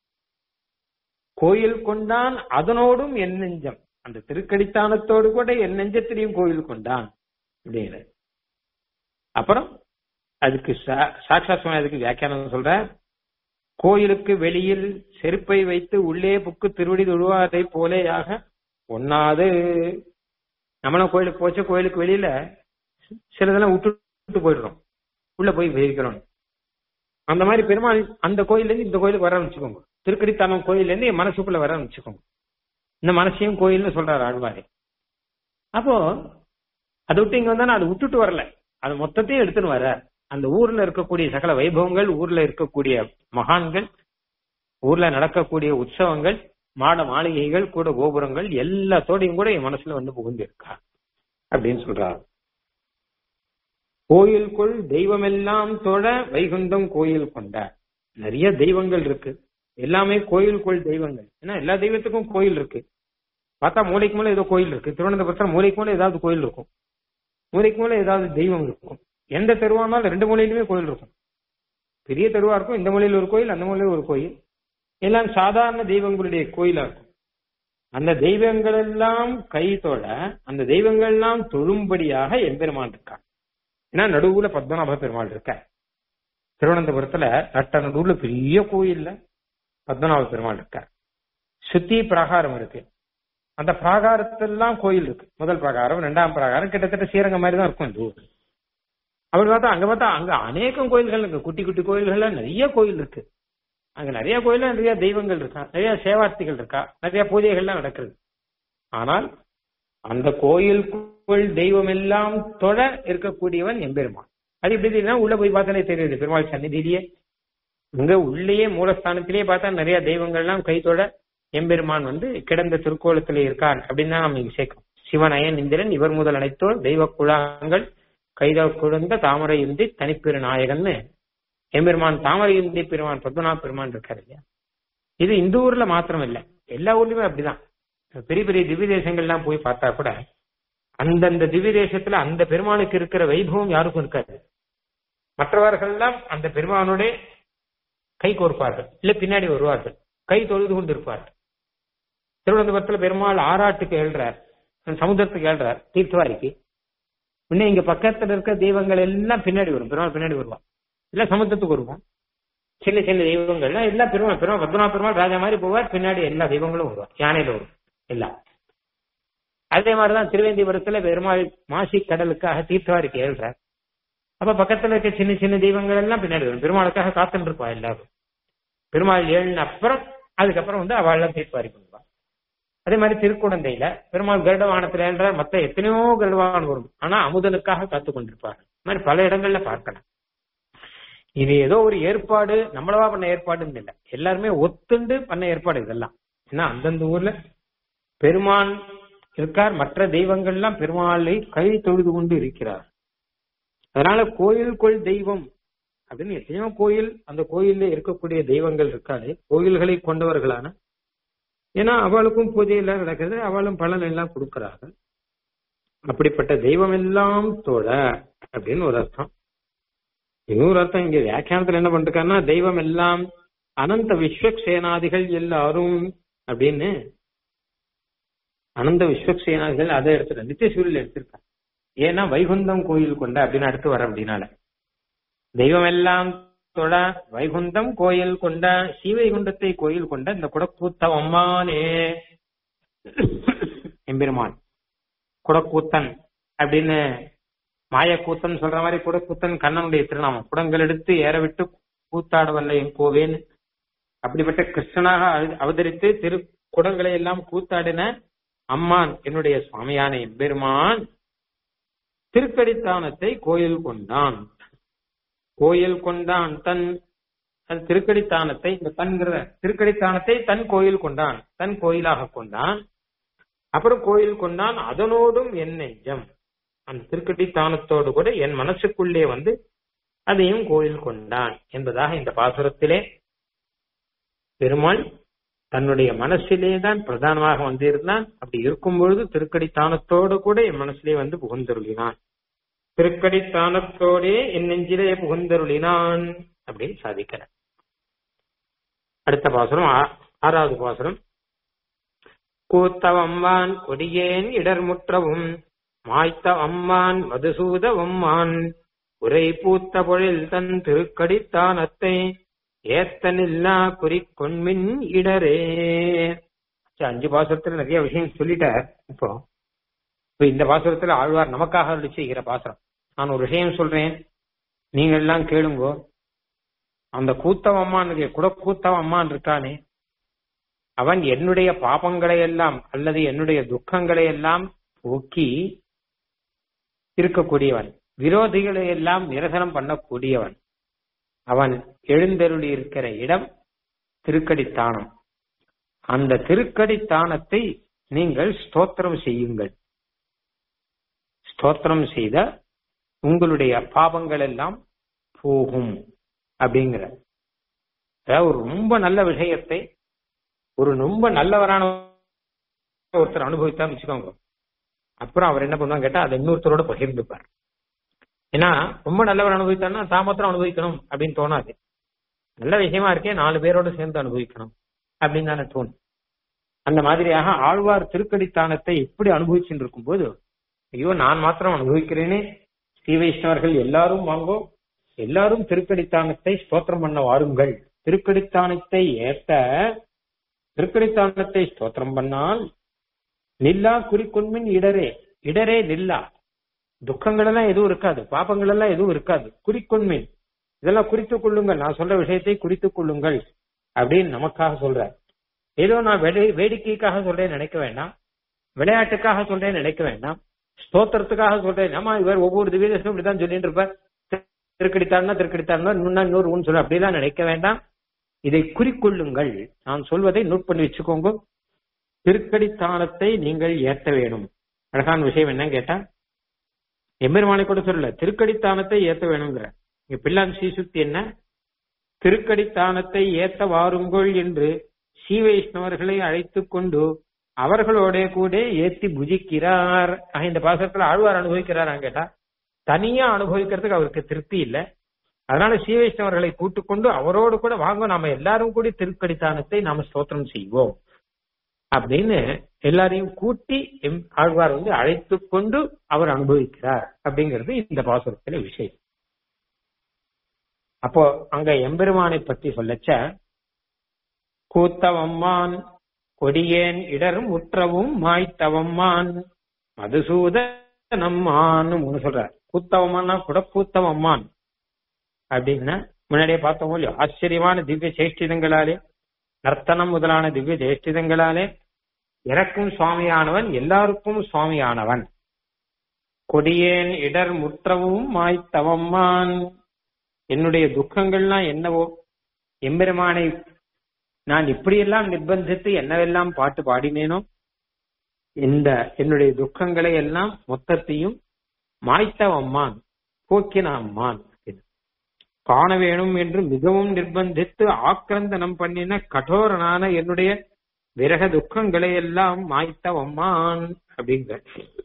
கோயில் கொண்டான் அதனோடும் என் நெஞ்சம் அந்த திருக்கடித்தானத்தோடு கூட என் நெஞ்சத்திலையும் கோயில் கொண்டான் அப்படிங்கிற அப்புறம் அதுக்கு சாட்சா சுவாமி அதுக்கு வியாக்கியானம் சொல்ற கோயிலுக்கு வெளியில் செருப்பை வைத்து உள்ளே புக்கு திருவடி தொழுவாதை போலேயாக ஒன்னாது நம்மளும் கோயிலுக்கு போச்சு கோயிலுக்கு வெளியில சிலதெல்லாம் விட்டு போயிடுறோம் உள்ள போய் வைக்கிறோம் அந்த மாதிரி பெருமாள் அந்த கோயில்ல இருந்து இந்த கோயிலுக்கு வர வச்சுக்கோங்க திருக்கடித்தானம் கோயில்ல இருந்து என் மனசுக்குள்ள வர வச்சுக்கோங்க இந்த மனசையும் கோயில்னு சொல்றாரு ஆழ்வாரே அப்போ அதை விட்டு இங்க வந்தா அதை விட்டுட்டு வரல அது மொத்தத்தையும் எடுத்துன்னு வர அந்த ஊர்ல இருக்கக்கூடிய சகல வைபவங்கள் ஊர்ல இருக்கக்கூடிய மகான்கள் ஊர்ல நடக்கக்கூடிய உற்சவங்கள் மாட மாளிகைகள் கூட கோபுரங்கள் எல்லாத்தோடையும் கூட என் மனசுல வந்து புகுந்து இருக்கா அப்படின்னு சொல்றாரு கோயிலுக்குள் தெய்வமெல்லாம் தொட வைகுண்டம் கோயில் கொண்ட நிறைய தெய்வங்கள் இருக்கு எல்லாமே கோயிலுக்குள் தெய்வங்கள் ஏன்னா எல்லா தெய்வத்துக்கும் கோயில் இருக்கு பார்த்தா மூளைக்கு மேல ஏதோ கோயில் இருக்கு திருவனந்தபுரத்துல மூளைக்கு மேல ஏதாவது கோயில் இருக்கும் மூளைக்கு மேல ஏதாவது தெய்வம் இருக்கும் எந்த தெருவானாலும் ரெண்டு மூலையிலுமே கோயில் இருக்கும் பெரிய தெருவா இருக்கும் இந்த மூலையில ஒரு கோயில் அந்த மூலையில ஒரு கோயில் எல்லாம் சாதாரண தெய்வங்களுடைய கோயிலா இருக்கும் அந்த தெய்வங்கள் எல்லாம் கை தொட அந்த தெய்வங்கள் எல்லாம் தொழும்படியாக எம்பெருமான் இருக்கான் ஏன்னா நடுவுல பத்மநாப பெருமாள் இருக்க திருவனந்தபுரத்துல நட்ட நடுவுல பெரிய கோயில்ல பத்மநாப பெருமாள் இருக்கார் சுத்தி பிரகாரம் இருக்கு அந்த பிராகாரத்தெல்லாம் கோயில் இருக்கு முதல் பிரகாரம் ரெண்டாம் பிரகாரம் கிட்டத்தட்ட ஸ்ரீரங்க மாதிரி தான் இருக்கும் இந்த ஊர் அப்படி பார்த்தா அங்க பார்த்தா அங்க அநேகம் கோயில்கள் இருக்கு குட்டி குட்டி கோயில்கள்ல நிறைய கோயில் இருக்கு அங்க நிறைய கோயில்ல நிறைய தெய்வங்கள் இருக்கா நிறைய சேவார்த்திகள் இருக்கா நிறைய பூஜைகள்லாம் நடக்குது ஆனால் அந்த கோயிலுக்குள் தெய்வம் எல்லாம் தொட இருக்கக்கூடியவன் எம்பெருமான் அது எப்படி தெரியுதுன்னா உள்ள போய் பார்த்தாலே தெரியுது பெருமாள் சந்நிதியிலேயே இங்க உள்ளேயே மூலஸ்தானத்திலேயே பார்த்தா நிறைய தெய்வங்கள்லாம் கை தொட எம்பெருமான் வந்து கிடந்த திருக்கோலத்திலே இருக்கான் அப்படின்னு தான் நம்ம இங்க சேர்க்கணும் சிவனயன் இந்திரன் இவர் முதல் அனைத்தோர் தெய்வ குழாங்கள் கைத குழந்த தாமரை இந்தி தனிப்பெரு நாயகன்னு எம்பெருமான் தாமரை இந்தி பெருமான் பத்மநாப பெருமான் இருக்காரு இல்லையா இது இந்த ஊர்ல மாத்திரம் இல்ல எல்லா ஊர்லயுமே அப்படிதான் பெரிய பெரிய திவ்ய தேசங்கள்லாம் போய் பார்த்தா கூட அந்தந்த திவ்ய தேசத்துல அந்த பெருமானுக்கு இருக்கிற வைபவம் யாருக்கும் இருக்காது மற்றவர்கள் எல்லாம் அந்த பெருமானோட கை கோர்ப்பார்கள் இல்ல பின்னாடி வருவார்கள் கை தொழுது கொண்டு இருப்பார்கள் திருவனந்தபுரத்துல பெருமாள் ஆறாட்டுக்கு எழுறார் சமுத்திரத்துக்கு எழுறார் தீர்த்தவாரிக்கு இன்னும் இங்க பக்கத்துல இருக்க தெய்வங்கள் எல்லாம் பின்னாடி வரும் பெருமாள் பின்னாடி வருவான் இல்ல சமுத்திரத்துக்கு வருவான் சின்ன சின்ன தெய்வங்கள்லாம் எல்லாம் பெருமாள் பெருமாள் பத்மநாப பெருமாள் ராஜா மாதிரி போவார் பின்னாடி எல்லா தெய்வங்களும் வருவார் யானையில வரும் எல்லாம் அதே மாதிரிதான் திருவேந்திபுரத்துல பெருமாள் மாசி கடலுக்காக தீர்த்தவாரிக்கு ஏழ்றார் அப்ப பக்கத்துல இருக்க சின்ன சின்ன தெய்வங்கள் எல்லாம் பின்னாடி வரும் பெருமாளுக்காக காத்துட்டு இருப்பா எல்லாரும் பெருமாள் ஏழுன அப்புறம் அதுக்கப்புறம் வந்து அவள் எல்லாம் தீர்த்தவாரி பண்ணுவா அதே மாதிரி திருக்குழந்தையில பெருமாள் கருடவானத்துல என்றால் மத்த எத்தனையோ கருடவான் வரும் ஆனா அமுதனுக்காக காத்து கொண்டிருப்பார் இந்த மாதிரி பல இடங்கள்ல பார்க்கலாம் இது ஏதோ ஒரு ஏற்பாடு நம்மளவா பண்ண ஏற்பாடுன்னு இல்லை எல்லாருமே ஒத்துண்டு பண்ண ஏற்பாடு இதெல்லாம் ஏன்னா அந்தந்த ஊர்ல பெருமான் இருக்கார் மற்ற தெய்வங்கள்லாம் பெருமாளை கை தொழுது கொண்டு இருக்கிறார் அதனால கோயிலுக்குள் தெய்வம் அப்படின்னு எத்தனையோ கோயில் அந்த கோயில்ல இருக்கக்கூடிய தெய்வங்கள் இருக்காது கோயில்களை கொண்டவர்களான ஏன்னா அவளுக்கும் பூஜை எல்லாம் நடக்குது அவளும் பலன் எல்லாம் கொடுக்கிறார்கள் அப்படிப்பட்ட தெய்வம் எல்லாம் தோழ அப்படின்னு ஒரு அர்த்தம் இன்னொரு அர்த்தம் இங்க வியாக்கியானத்துல என்ன பண்ணிருக்காருன்னா தெய்வம் எல்லாம் அனந்த விஸ்வக்சேனாதிகள் எல்லாரும் அப்படின்னு அனந்த விஸ்வக்சேனாதிகள் அதை எடுத்துட்டு நித்தியசூரில் எடுத்திருக்காங்க ஏன்னா வைகுந்தம் கோயில் கொண்ட அப்படின்னு அடுத்து வர அப்படின்னால தெய்வம் எல்லாம் தொழ வைகுந்தம் கோயில் கொண்ட ஸ்ரீவைகுண்டத்தை கோயில் கொண்ட இந்த குடக்கூத்த அம்மானே எம்பெருமான் குடக்கூத்தன் அப்படின்னு மாயக்கூத்தன் சொல்ற மாதிரி குடக்கூத்தன் கண்ணனுடைய திருநாமம் குடங்கள் எடுத்து ஏற விட்டு கூத்தாட வல்ல என் கோவேன் அப்படிப்பட்ட கிருஷ்ணனாக அவதரித்து திரு குடங்களை எல்லாம் கூத்தாடின அம்மான் என்னுடைய சுவாமியான எம்பெருமான் திருக்கடித்தானத்தை கோயில் கொண்டான் கோயில் கொண்டான் தன் அது திருக்கடித்தானத்தை இந்த தன்கிற திருக்கடித்தானத்தை தன் கோயில் கொண்டான் தன் கோயிலாக கொண்டான் அப்புறம் கோயில் கொண்டான் அதனோடும் என் நெஞ்சம் அந்த திருக்கடித்தானத்தோடு கூட என் மனசுக்குள்ளே வந்து அதையும் கோயில் கொண்டான் என்பதாக இந்த பாசுரத்திலே பெருமாள் தன்னுடைய மனசிலே தான் பிரதானமாக வந்திருந்தான் அப்படி இருக்கும் பொழுது திருக்கடித்தானத்தோடு கூட என் மனசிலே வந்து புகுந்தருளினான் திருக்கடித்தானத்தோடே என் நெஞ்சிலே புகுந்தருளினான் அப்படின்னு சாதிக்கிறார் அடுத்த பாசுரம் ஆறாவது பாசுரம் கூத்தவம்மான் கொடியேன் இடர்முற்றவும் மாய்த்த அம்மான் மதுசூத அம்மான் உரை பூத்த பொழில் தன் திருக்கடித்தானத்தை ஏத்தனில்லா குறிக்கொன்மின் இடரே அஞ்சு பாசுரத்துல நிறைய விஷயம் சொல்லிட்டார் இப்போ இப்ப இந்த பாசுரத்துல ஆழ்வார் நமக்காக அருளி செய்கிற பாசுரம் நான் ஒரு விஷயம் சொல்றேன் நீங்க எல்லாம் கேளுங்கோ அந்த கூத்தவ அம்மான் குட கூத்தவ அம்மான் இருக்கானே அவன் என்னுடைய பாபங்களை எல்லாம் அல்லது என்னுடைய துக்கங்களை எல்லாம் போக்கி இருக்கக்கூடியவன் விரோதிகளை எல்லாம் நிரசனம் பண்ணக்கூடியவன் அவன் எழுந்தருளி இருக்கிற இடம் திருக்கடித்தானம் அந்த திருக்கடித்தானத்தை நீங்கள் ஸ்தோத்திரம் செய்யுங்கள் ஸ்தோத்திரம் செய்த உங்களுடைய பாவங்கள் எல்லாம் போகும் அப்படிங்கிற அதாவது ஒரு ரொம்ப நல்ல விஷயத்தை ஒரு ரொம்ப நல்லவரான ஒருத்தர் அனுபவித்தான்னு வச்சுக்கோங்க அப்புறம் அவர் என்ன பண்ணுவாங்க கேட்டா அதை இன்னொருத்தரோட பகிர்ந்துப்பார் ஏன்னா ரொம்ப நல்லவர் அனுபவித்தார்னா தான் மாத்திரம் அனுபவிக்கணும் அப்படின்னு தோணாது நல்ல விஷயமா இருக்கே நாலு பேரோட சேர்ந்து அனுபவிக்கணும் அப்படின்னு தானே தோணும் அந்த மாதிரியாக ஆழ்வார் திருக்கடித்தானத்தை எப்படி அனுபவிச்சுட்டு இருக்கும்போது ஐயோ நான் மாத்திரம் அனுபவிக்கிறேனே ஸ்ரீ வைஷ்ணவர்கள் எல்லாரும் வாங்கோ எல்லாரும் திருக்கடித்தானத்தை ஸ்தோத்திரம் பண்ண வாருங்கள் திருக்கடித்தானத்தை ஏத்த திருக்கடித்தானத்தை ஸ்தோத்திரம் பண்ணால் நில்லா குறிக்கொன்மின் இடரே இடரே நில்லா துக்கங்கள் எல்லாம் எதுவும் இருக்காது பாப்பங்கள் எல்லாம் எதுவும் இருக்காது குறிக்கொன்மின் இதெல்லாம் குறித்துக் கொள்ளுங்கள் நான் சொல்ற விஷயத்தை குறித்துக் கொள்ளுங்கள் அப்படின்னு நமக்காக சொல்றார் ஏதோ நான் வேடி- வேடிக்கைக்காக சொல்றேன் நினைக்க வேண்டாம் விளையாட்டுக்காக சொல்றேன் நினைக்க வேண்டாம் ஸ்தோத்திரத்துக்காக சொல்றேன் ஆமா இவர் ஒவ்வொரு திவ்யதேசம் இப்படிதான் சொல்லிட்டு இருப்பார் திருக்கடித்தாருன்னா திருக்கடித்தாருன்னா இன்னும் இன்னொரு ஊன்னு சொல்ல அப்படிலாம் நினைக்க வேண்டாம் இதை குறிக்கொள்ளுங்கள் நான் சொல்வதை நோட் பண்ணி வச்சுக்கோங்க திருக்கடித்தானத்தை நீங்கள் ஏற்ற வேணும் அழகான விஷயம் என்னன்னு கேட்டா எம்பெருமானை கூட சொல்லல திருக்கடித்தானத்தை ஏத்த வேணுங்கிற இங்க பிள்ளான் ஸ்ரீசுக்தி என்ன திருக்கடித்தானத்தை ஏத்த வாருங்கள் என்று ஸ்ரீ வைஷ்ணவர்களை அழைத்துக் கொண்டு அவர்களோட கூட ஏத்தி புஜிக்கிறார் ஆக, இந்த பாசத்துல ஆழ்வார் அனுபவிக்கிறாரான்னு கேட்டா தனியா அனுபவிக்கிறதுக்கு அவருக்கு திருப்தி இல்ல அதனால ஸ்ரீ வைஷ்ணவர்களை கூட்டுக்கொண்டு அவரோடு கூட வாங்க நாம எல்லாரும் கூடி திருக்கடித்தானத்தை நாம ஸ்தோத்திரம் செய்வோம் அப்படின்னு எல்லாரையும் கூட்டி எம்- ஆழ்வார் வந்து அழைத்து கொண்டு அவர் அனுபவிக்கிறார் அப்படிங்கிறது இந்த பாசுரத்துல விஷயம் அப்போ அங்க எம்பெருமானை பற்றி சொல்லச்ச கூத்தவம்மான் கொடியேன் இடர் முற்றவும் மாய்த்தவம்மான் மதுசூதனம்மான் ஒண்ணு சொல்றார் கூத்தவம்மான்னா கூட கூத்தவம்மான் அப்படின்னா முன்னாடியே பார்த்தோம் இல்லையோ ஆச்சரியமான திவ்ய சேஷ்டிதங்களாலே நர்த்தனம் முதலான திவ்ய சேஷ்டிதங்களாலே எனக்கும் சுவாமியானவன் எல்லாருக்கும் சுவாமியானவன் கொடியேன் இடர் முற்றவும் மாய்த்தவம்மான் என்னுடைய துக்கங்கள்லாம் என்னவோ எம்பெருமானை நான் இப்படியெல்லாம் நிர்பந்தித்து என்னவெல்லாம் பாட்டு பாடினேனோ இந்த என்னுடைய துக்கங்களை எல்லாம் மொத்தத்தையும் மாய்த்தவம்மான் போக்கின அம்மான் அப்படின்னு. காண வேணும் என்று மிகவும் நிர்பந்தித்து ஆக்கிரந்தனம் பண்ணின கடோரனான என்னுடைய விரக துக்கங்களை எல்லாம் மாய்த்தவம்மான் அப்படிங்கிற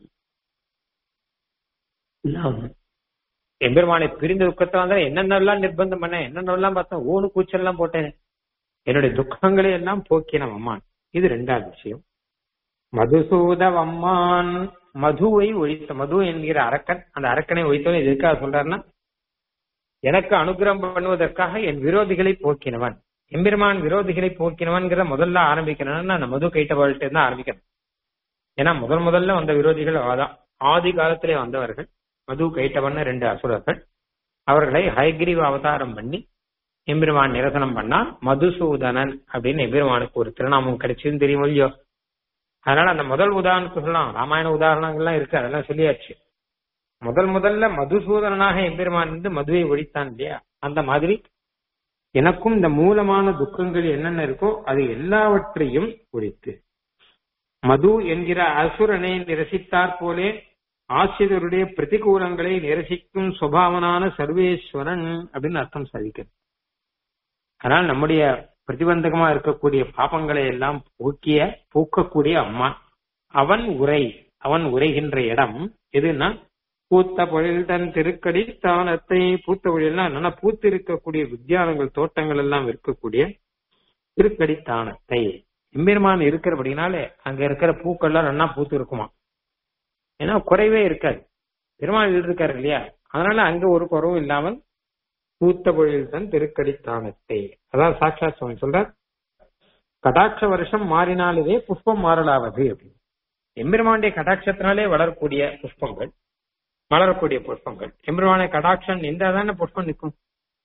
எல்லாம் எம்பெருமானை பிரிந்த துக்கத்தை வந்தா என்னென்னலாம் நிர்பந்தம் பண்ணேன் என்னென்னலாம் பார்த்தேன் ஊனு கூச்சல்லாம் போட்டேன் என்னுடைய துக்கங்களை எல்லாம் போக்கின அம்மான் இது ரெண்டாவது விஷயம் மதுசூதவம்மான் மதுவை ஒழித்த மது என்கிற அரக்கன் அந்த அரக்கனை ஒழித்தவன் இது எதுக்காக சொல்றாருன்னா எனக்கு அனுகிரகம் பண்ணுவதற்காக என் விரோதிகளை போக்கினவன் எம்பெருமான் விரோதிகளை போக்கினவன்கிற முதல்ல ஆரம்பிக்கணும்னா அந்த மது கைட்டவாழ்கிட்ட தான் ஆரம்பிக்கணும் ஏன்னா முதல் முதல்ல வந்த விரோதிகள் அதான் ஆதி காலத்திலே வந்தவர்கள் மது கைட்டவன் ரெண்டு அசுரர்கள் அவர்களை ஹயகிரிவ அவதாரம் பண்ணி எம்பெருமான் நிரசனம் பண்ணா மதுசூதனன் அப்படின்னு எம்பெருமானுக்கு ஒரு திருநாமம் கிடைச்சதுன்னு தெரியும் இல்லையோ அதனால அந்த முதல் உதாரணத்துக்கு சொல்லலாம் ராமாயண உதாரணங்கள்லாம் இருக்கு அதெல்லாம் சொல்லியாச்சு முதல் முதல்ல மதுசூதனனாக எம்பெருமான் வந்து மதுவை ஒழித்தான் இல்லையா அந்த மாதிரி எனக்கும் இந்த மூலமான துக்கங்கள் என்னென்ன இருக்கோ அது எல்லாவற்றையும் ஒழித்து மது என்கிற அசுரனை நிரசித்தாற் போலே ஆசிரியருடைய பிரதிகூலங்களை நிரசிக்கும் சுபாவனான சர்வேஸ்வரன் அப்படின்னு அர்த்தம் சாதிக்கிறது அதனால் நம்முடைய பிரதிபந்தகமா இருக்கக்கூடிய பாபங்களை எல்லாம் போக்கிய போக்கக்கூடிய அம்மா அவன் உரை அவன் உரைகின்ற இடம் எதுன்னா பூத்த பொழில் தன் திருக்கடி ஸ்தானத்தை பூத்த பொழில்னா என்னன்னா பூத்து இருக்கக்கூடிய வித்தியானங்கள் தோட்டங்கள் எல்லாம் இருக்கக்கூடிய திருக்கடி தானத்தை எம்பெருமான் இருக்கிறபடினாலே அங்க இருக்கிற பூக்கள்லாம் நல்லா பூத்து இருக்குமா ஏன்னா குறைவே இருக்காது பெருமாள் இருக்காரு இல்லையா அதனால அங்க ஒரு குறவும் இல்லாமல் பூத்த பொழில் தன் திருக்கடித்தானத்தை அதான் சாட்சாத் சுவாமி சொல்றார் கடாட்ச வருஷம் மாறினாலே புஷ்பம் மாறலாவது அப்படின்னு எம்பெருமானுடைய கடாட்சத்தினாலே வளரக்கூடிய புஷ்பங்கள் மலரக்கூடிய புஷ்பங்கள் எம்பெருமானை கடாட்சம் நின்றா தானே புஷ்பம் நிற்கும்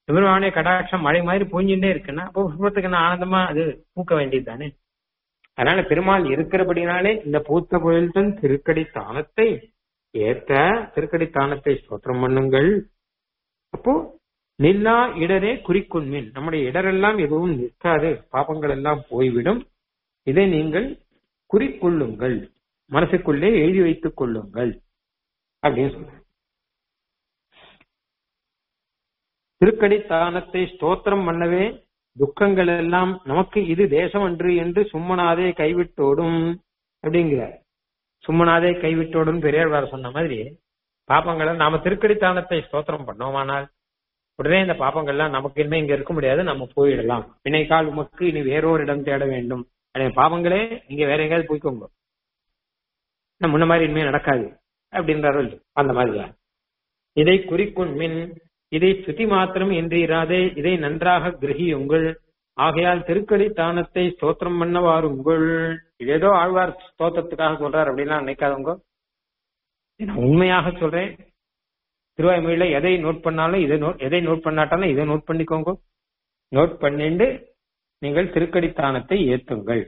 எம்பெருமானுடைய கடாட்சம் மழை மாதிரி பொஞ்சுட்டே இருக்குன்னா அப்போ புஷ்பத்துக்கு என்ன ஆனந்தமா அது பூக்க வேண்டியது தானே அதனால பெருமாள் இருக்கிறபடினாலே இந்த பூத்த புயல்தன் திருக்கடி தானத்தை ஏத்த திருக்கடி தானத்தை ஸ்தோத்திரம் பண்ணுங்கள் அப்போ நில்லா இடரே குறிக்கொண்மின் நம்முடைய இடரெல்லாம் எதுவும் நிற்காது பாபங்கள் எல்லாம் போய்விடும் இதை நீங்கள் குறிக்கொள்ளுங்கள் மனசுக்குள்ளே எழுதி வைத்துக் கொள்ளுங்கள் அப்படின்னு சொல்ற திருக்கடி தானத்தை ஸ்தோத்திரம் பண்ணவே துக்கங்கள் எல்லாம் நமக்கு இது தேசம் அன்று என்று சும்மனாதே கைவிட்டோடும் அப்படிங்கிறார் சும்மனாதே கைவிட்டோடும் பெரியார் சொன்ன மாதிரி பாப்பங்களை நாம திருக்கடித்தானத்தை ஸ்தோத்திரம் பண்ணோமானால் உடனே இந்த பாப்பங்கள்லாம் நமக்கு இனிமே இங்க இருக்க முடியாது நம்ம போயிடலாம் வினைக்கால் உமக்கு இனி வேறொரு இடம் தேட வேண்டும் அதே பாவங்களே நீங்க வேற எங்கேயாவது போய்க்கோங்க நம்ம முன்ன மாதிரி இனிமே நடக்காது அப்படின்றாரோ இல்லையோ, அந்த மாதிரியா இதை குறிக்கொண் மின் இதை சுத்தி மாத்திரம் என்றீராதே இதை நன்றாக கிரகியுங்கள் ஆகையால் திருக்கடி தானத்தை ஸ்தோத்திரம் பண்ண வாருங்கள் இது ஏதோ ஆழ்வார் ஸ்தோத்திரத்துக்காக சொல்றார் அப்படின்லாம் நினைக்காதவங்க நான் உண்மையாக சொல்றேன் திருவாய்மொழியில எதை நோட் பண்ணாலும் இதை நோட் எதை நோட் பண்ணாட்டாலும் இதை நோட் பண்ணிக்கோங்க நோட் பண்ணிட்டு நீங்கள் திருக்கடித்தானத்தை ஏத்துங்கள்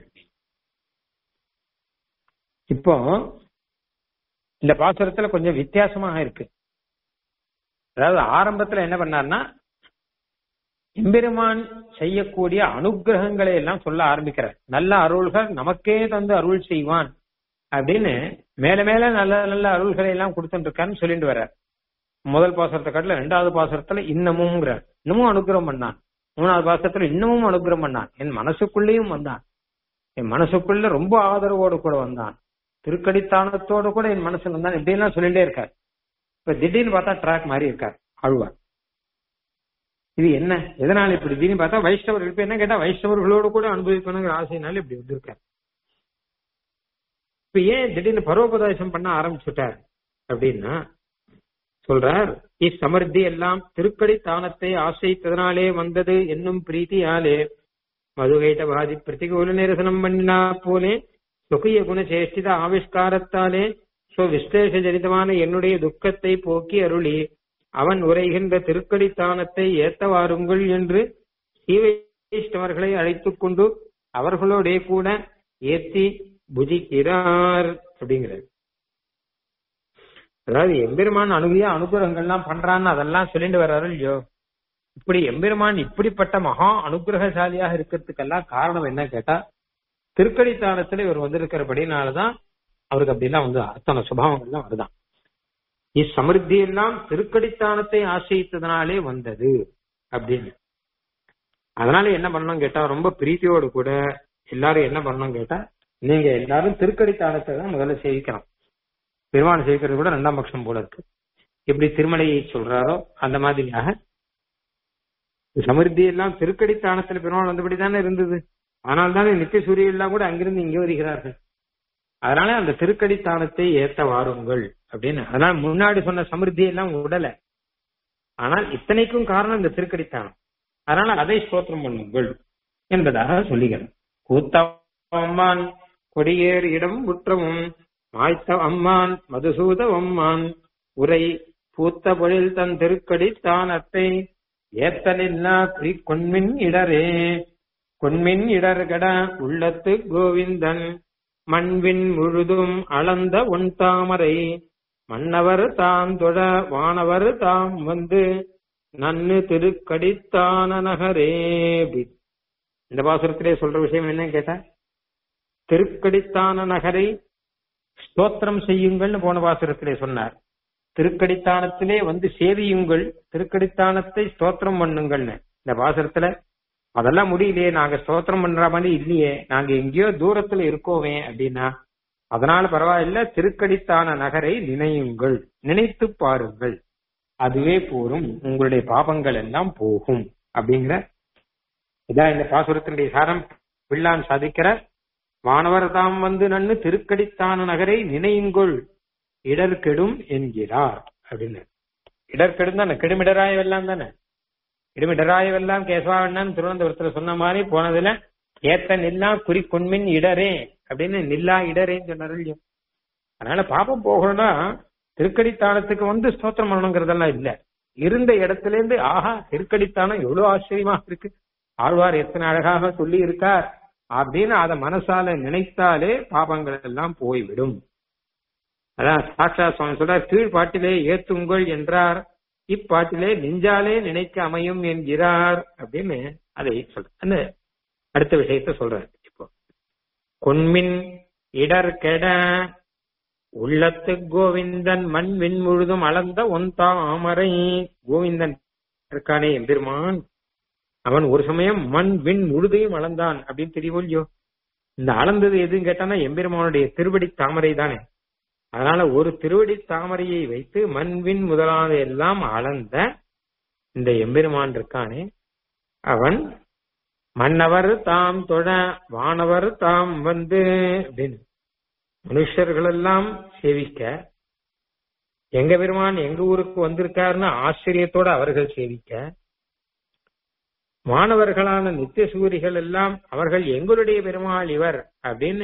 இப்போ இந்த பாசுரத்துல கொஞ்சம் வித்தியாசமாக இருக்கு அதாவது ஆரம்பத்துல என்ன பண்ணார்னா எம்பெருமான் செய்யக்கூடிய அனுகிரகங்களை எல்லாம் சொல்ல ஆரம்பிக்கிறார் நல்ல அருள்கள் நமக்கே தந்து அருள் செய்வான் அப்படின்னு மேல மேல நல்ல நல்ல அருள்களை எல்லாம் கொடுத்துட்டு இருக்கான்னு சொல்லிட்டு வர்றார் முதல் பாசுரத்தை காட்டுல ரெண்டாவது பாசுரத்துல இன்னமும்ங்கிறார் இன்னமும் அனுகிரகம் பண்ணான் மூணாவது பாசுரத்துல இன்னமும் அனுகிரகம் பண்ணான் என் மனசுக்குள்ளேயும் வந்தான் என் மனசுக்குள்ள ரொம்ப ஆதரவோடு கூட வந்தான் திருக்கடித்தானத்தோடு கூட என் மனசுல வந்தான் இப்படி எல்லாம் சொல்லிட்டே இருக்கார் இப்ப திடீர்னு பார்த்தா ட்ராக் மாதிரி இருக்கார் ஆழ்வார் இது என்ன எதனால இப்படி திடீர்னு பார்த்தா வைஷ்ணவர்கள் இப்ப என்ன கேட்டா வைஷ்ணவர்களோடு கூட அனுபவிக்கணுங்கிற ஆசையினால இப்படி வந்திருக்கார் இப்ப ஏன் திடீர்னு பரோபதேசம் பண்ண ஆரம்பிச்சுட்டார் அப்படின்னா சொல்றார் இச்சமர்த்தி எல்லாம் திருக்கடி தானத்தை ஆசைத்ததனாலே வந்தது என்னும் பிரீத்தியாலே மதுகைட்ட பாதி பிரதிகூல நிரசனம் பண்ணினா போலே சுகிய குணசேஷ்டித ஆவிஷ்காரத்தாலே சோ விஸ்லேஷ ஜனிதமான என்னுடைய துக்கத்தை போக்கி அருளி அவன் உரைகின்ற திருக்கடித்தானத்தை ஏத்த வாருங்கள் என்று சீவைஷ்ணவர்களை அழைத்துக் கொண்டு அவர்களோடே கூட ஏத்தி புஜிக்கிறார் அப்படிங்கிறார் அதாவது எம்பெருமான் அணுகிய அனுகிரகங்கள்லாம் பண்றான்னு அதெல்லாம் சொல்லிட்டு வர்றாரு இல்லையோ இப்படி எம்பெருமான் இப்படிப்பட்ட மகா அனுகிரகசாலியாக இருக்கிறதுக்கெல்லாம் காரணம் என்ன கேட்டா திருக்கடித்தானத்துல இவர் வந்திருக்கிறபடினாலதான் அவருக்கு அப்படிலாம் வந்து அத்தனை சுபாவங்கள்லாம் வருதான் இச்சமிருத்தி எல்லாம் திருக்கடித்தானத்தை ஆசிரியத்ததுனாலே வந்தது அப்படின்னு அதனால என்ன பண்ணணும் கேட்டா ரொம்ப பிரீத்தியோடு கூட எல்லாரும் என்ன பண்ணணும் கேட்டா நீங்க எல்லாரும் திருக்கடித்தானத்தை தான் முதல்ல சேவிக்கணும் பெருமான் சேவிக்கிறது கூட ரெண்டாம் பட்சம் போல இருக்கு எப்படி திருமலையை சொல்றாரோ அந்த மாதிரியாக சமிருத்தி எல்லாம் திருக்கடித்தானத்துல பெருமாள் வந்தபடி தானே இருந்தது ஆனால் தானே நித்திய சூரிய எல்லாம் கூட அங்கிருந்து இங்கே வருகிறார்கள் அதனால அந்த திருக்கடித்தானத்தை ஏத்த வாருங்கள் அப்படின்னு அதனால முன்னாடி சொன்ன சமிருத்தி எல்லாம் உடல ஆனால் இத்தனைக்கும் காரணம் இந்த திருக்கடித்தானம் அதனால அதை ஸ்தோத்திரம் பண்ணுங்கள் என்பதாக சொல்லுகிறேன் கூத்தம்மான் கொடியேறு இடம் முற்றமும் மாய்த்த அம்மான் மதுசூத அம்மான் உரை பூத்த பொழில் தன் திருக்கடி தானத்தை ஏத்தலில்லா குறி கொன்மின் இடரே கொன்மின் இடர்கட உள்ளத்து கோவிந்தன் மண்வின் முழுதும் அளந்த ஒன் தாமரை மன்னவர் தாம் தொழ வானவர் தாம் வந்து நன்னு திருக்கடித்தான நகரே அப்படி. இந்த பாசுரத்திலே சொல்ற விஷயம் என்னன்னு கேட்டா திருக்கடித்தான நகரை ஸ்தோத்திரம் செய்யுங்கள்னு போன பாசுரத்திலே சொன்னார் திருக்கடித்தானத்திலே வந்து சேவியுங்கள் திருக்கடித்தானத்தை ஸ்தோத்திரம் பண்ணுங்கள்னு இந்த பாசுரத்துல அதெல்லாம் முடியலையே நாங்க ஸ்தோத்திரம் பண்ற மாதிரி இல்லையே நாங்க எங்கேயோ தூரத்துல இருக்கோமே அப்படின்னா அதனால பரவாயில்ல திருக்கடித்தான நகரை நினையுங்கள் நினைத்து பாருங்கள் அதுவே போரும் உங்களுடைய பாபங்கள் எல்லாம் போகும் அப்படிங்கிற இதான் இந்த பாசுரத்தினுடைய சாரம் பிள்ளான் சாதிக்கிற வானவர் தாம் வந்து நன்னு திருக்கடித்தான நகரை நினையுங்கள் இடர் கெடும் என்கிறார் அப்படின்னு இடர் கெடும் தானே கெடுமிடராய வெல்லாம் தானே இடுமிடராய வெல்லாம் கேசவாவண்ணன் திருவனந்தபுரத்துல சொன்ன மாதிரி போனதுல ஏத்த நில்லா குறி கொன்மின் இடரே அப்படின்னு நில்லா இடரேன்னு சொன்னார் இல்லையோ அதனால பாப்பம் போகணும்னா திருக்கடித்தானத்துக்கு வந்து ஸ்தோத்திரம் பண்ணணுங்கிறதெல்லாம் இல்ல இருந்த இடத்துல இருந்து ஆஹா திருக்கடித்தானம் எவ்வளவு ஆச்சரியமா இருக்கு ஆழ்வார் எத்தனை அழகாக சொல்லி இருக்கார் அப்படின்னு அத மனசால நினைத்தாலே பாபங்கள் எல்லாம் போய்விடும் அதான் சாட்சா சுவாமி சொல்றார் கீழ்பாட்டிலே ஏத்துங்கள் என்றார் இப்பாட்டிலே நெஞ்சாலே நினைக்க அமையும் என்கிறார் அப்படின்னு அதை சொல்ற அந்த அடுத்த விஷயத்த சொல்றார் இப்போ கொன்மின் இடர் கெட உள்ளத்து கோவிந்தன் மண் விண் முழுதும் அளந்த ஒன் தாமரை கோவிந்தன் இருக்கானே எம்பெருமான் அவன் ஒரு சமயம் மண் விண் முழுதையும் அளந்தான் அப்படின்னு தெரியும் இல்லையோ இந்த அளந்தது எதுன்னு கேட்டானா எம்பெருமானுடைய திருவடி தாமரை தானே அதனால ஒரு திருவடி தாமரையை வைத்து மண்வின் முதலான எல்லாம் அளந்த இந்த எம்பெருமான் இருக்கானே அவன் மன்னவர் தாம் தொழ வானவர் தாம் வந்து அப்படின்னு மனுஷர்கள் எல்லாம் சேவிக்க எங்க பெருமான் எங்க ஊருக்கு வந்திருக்காருன்னு ஆச்சரியத்தோட அவர்கள் சேவிக்க மாணவர்களான நித்திய சூரிகள் எல்லாம் அவர்கள் எங்களுடைய பெருமாள் இவர் அப்படின்னு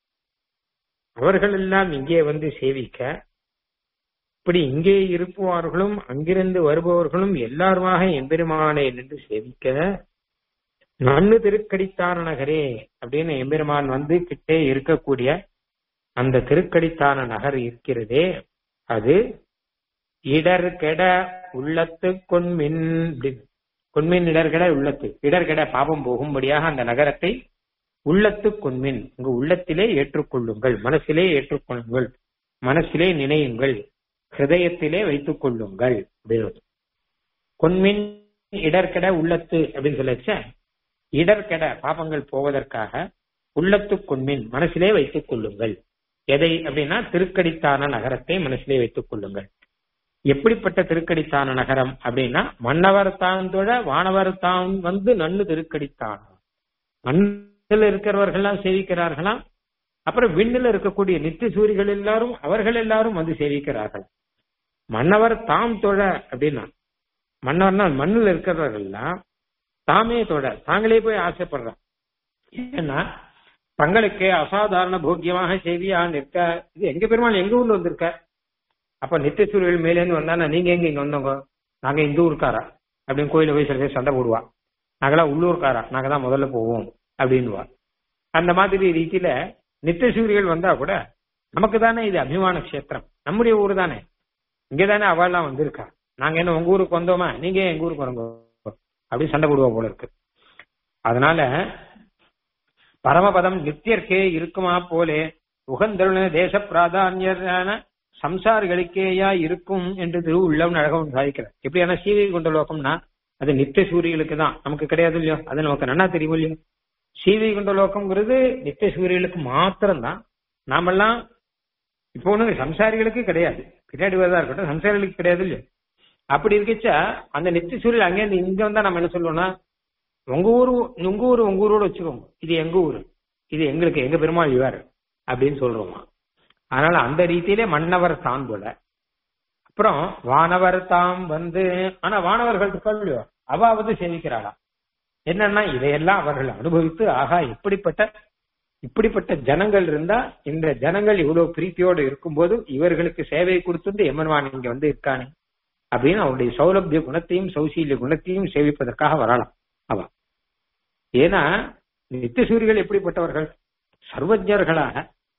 அவர்கள் எல்லாம் இங்கே வந்து சேவிக்க இப்படி இங்கே இருப்பவர்களும் அங்கிருந்து வருபவர்களும் எல்லாருமாக எம்பெருமானை நின்று சேவிக்க நன்னு திருக்கடித்தான நகரே அப்படின்னு எம்பெருமான் வந்து கிட்டே இருக்கக்கூடிய அந்த திருக்கடித்தான நகர் இருக்கிறதே அது இடர் கெட உள்ளத்து கொன்மின் அப்படின்னு கொன்மின் இடர்கெட உள்ளத்து இடர்கெட பாபம் போகும்படியாக அந்த நகரத்தை உள்ளத்து கொன்மின் உங்க உள்ளத்திலே ஏற்றுக்கொள்ளுங்கள் மனசிலே ஏற்றுக்கொள்ளுங்கள் மனசிலே நினையுங்கள் ஹிருதயத்திலே வைத்துக் கொள்ளுங்கள் அப்படின்னு கொன்மின் இடர்கெட உள்ளத்து அப்படின்னு சொல்லச்ச இடர்கெட பாபங்கள் போவதற்காக உள்ளத்து கொன்மின் மனசிலே வைத்துக் கொள்ளுங்கள் எதை அப்படின்னா திருக்கடித்தான நகரத்தை மனசிலே வைத்துக் கொள்ளுங்கள் எப்படிப்பட்ட திருக்கடித்தான நகரம் அப்படின்னா மன்னவர் தான் தொழ வானவர் தான் வந்து நன்னு திருக்கடித்தான் மண்ணில் இருக்கிறவர்கள்லாம் சேவிக்கிறார்களாம் அப்புறம் விண்ணில் இருக்கக்கூடிய நித்திய சூரிகள் எல்லாரும் அவர்கள் எல்லாரும் வந்து சேவிக்கிறார்கள் மன்னவர் தாம் தொழ அப்படின்னா மன்னவர்னா மண்ணில் இருக்கிறவர்கள்லாம் தாமே தொழ தாங்களே போய் ஆசைப்படுறாங்க ஏன்னா தங்களுக்கே அசாதாரண போக்கியமாக செய்தியா நிற்க இது எங்க பெருமாள் எங்க ஊர்ல வந்திருக்க அப்ப நித்திய சூரியல் மேலேருந்து வந்தானா நீங்க எங்க இங்க வந்தவங்க நாங்க இந்த ஊருக்காரா அப்படின்னு கோயில போய் சில பேர் சண்டை போடுவா நாங்களாம் உள்ளூர்காரா நாங்க தான் முதல்ல போவோம் அப்படின்வா அந்த மாதிரி ரீதியில நித்திய சூரியர்கள் வந்தா கூட நமக்கு தானே இது அபிமான கஷேத்திரம் நம்முடைய ஊர் தானே இங்க தானே அவெல்லாம் வந்திருக்கா நாங்க என்ன உங்க ஊருக்கு வந்தோமா நீங்க ஏன் எங்க ஊருக்கு வரங்க அப்படி சண்டை போடுவா போல இருக்கு அதனால பரமபதம் நித்தியர்க்கே இருக்குமா போலே உகந்தருள தேச பிராதானியரான சம்சாரிகளுக்கேயா இருக்கும் என்று திரு உள்ளம் அழகம் சாதிக்கிறார் எப்படியான சீவை கொண்ட லோகம்னா அது நித்திய சூரியர்களுக்கு தான் நமக்கு கிடையாது இல்லையோ அது நமக்கு நன்னா தெரியும் இல்லையோ சீவை கொண்ட லோகம்ங்கிறது நித்திய சூரியர்களுக்கு மாத்திரம்தான் நாமெல்லாம் இப்போ ஒண்ணு சம்சாரிகளுக்கு கிடையாது பின்னாடி வரதா இருக்கட்டும் சம்சாரிகளுக்கு கிடையாது இல்லையோ அப்படி இருக்கச்சா அந்த நித்திய சூரியல் அங்கேருந்து இங்க வந்தா நம்ம என்ன சொல்லுவோம்னா உங்க ஊரு உங்க ஊரு உங்க ஊரோட வச்சுக்கோங்க இது எங்க ஊரு இது எங்களுக்கு எங்க பெருமாள் இவர் அப்படின்னு சொல்றோமா அதனால அந்த ரீதியிலே மன்னவர் தான் போல அப்புறம் வானவர் தாம் வந்து ஆனா வானவர்கள் இருக்காள் இல்லையோ அவ வந்து சேவிக்கிறாளா என்னன்னா இதையெல்லாம் அவர்கள் அனுபவித்து ஆகா இப்படிப்பட்ட இப்படிப்பட்ட ஜனங்கள் இருந்தா இந்த ஜனங்கள் இவ்வளவு பிரீத்தியோடு இருக்கும்போது இவர்களுக்கு சேவை கொடுத்துட்டு எம்மன்வான் இங்க வந்து இருக்கானே அப்படின்னு அவருடைய சௌலபிய குணத்தையும் சௌசீல்ய குணத்தையும் சேவிப்பதற்காக வரலாம் அவ ஏன்னா நித்தியசூரிகள் எப்படிப்பட்டவர்கள் சர்வஜர்களாக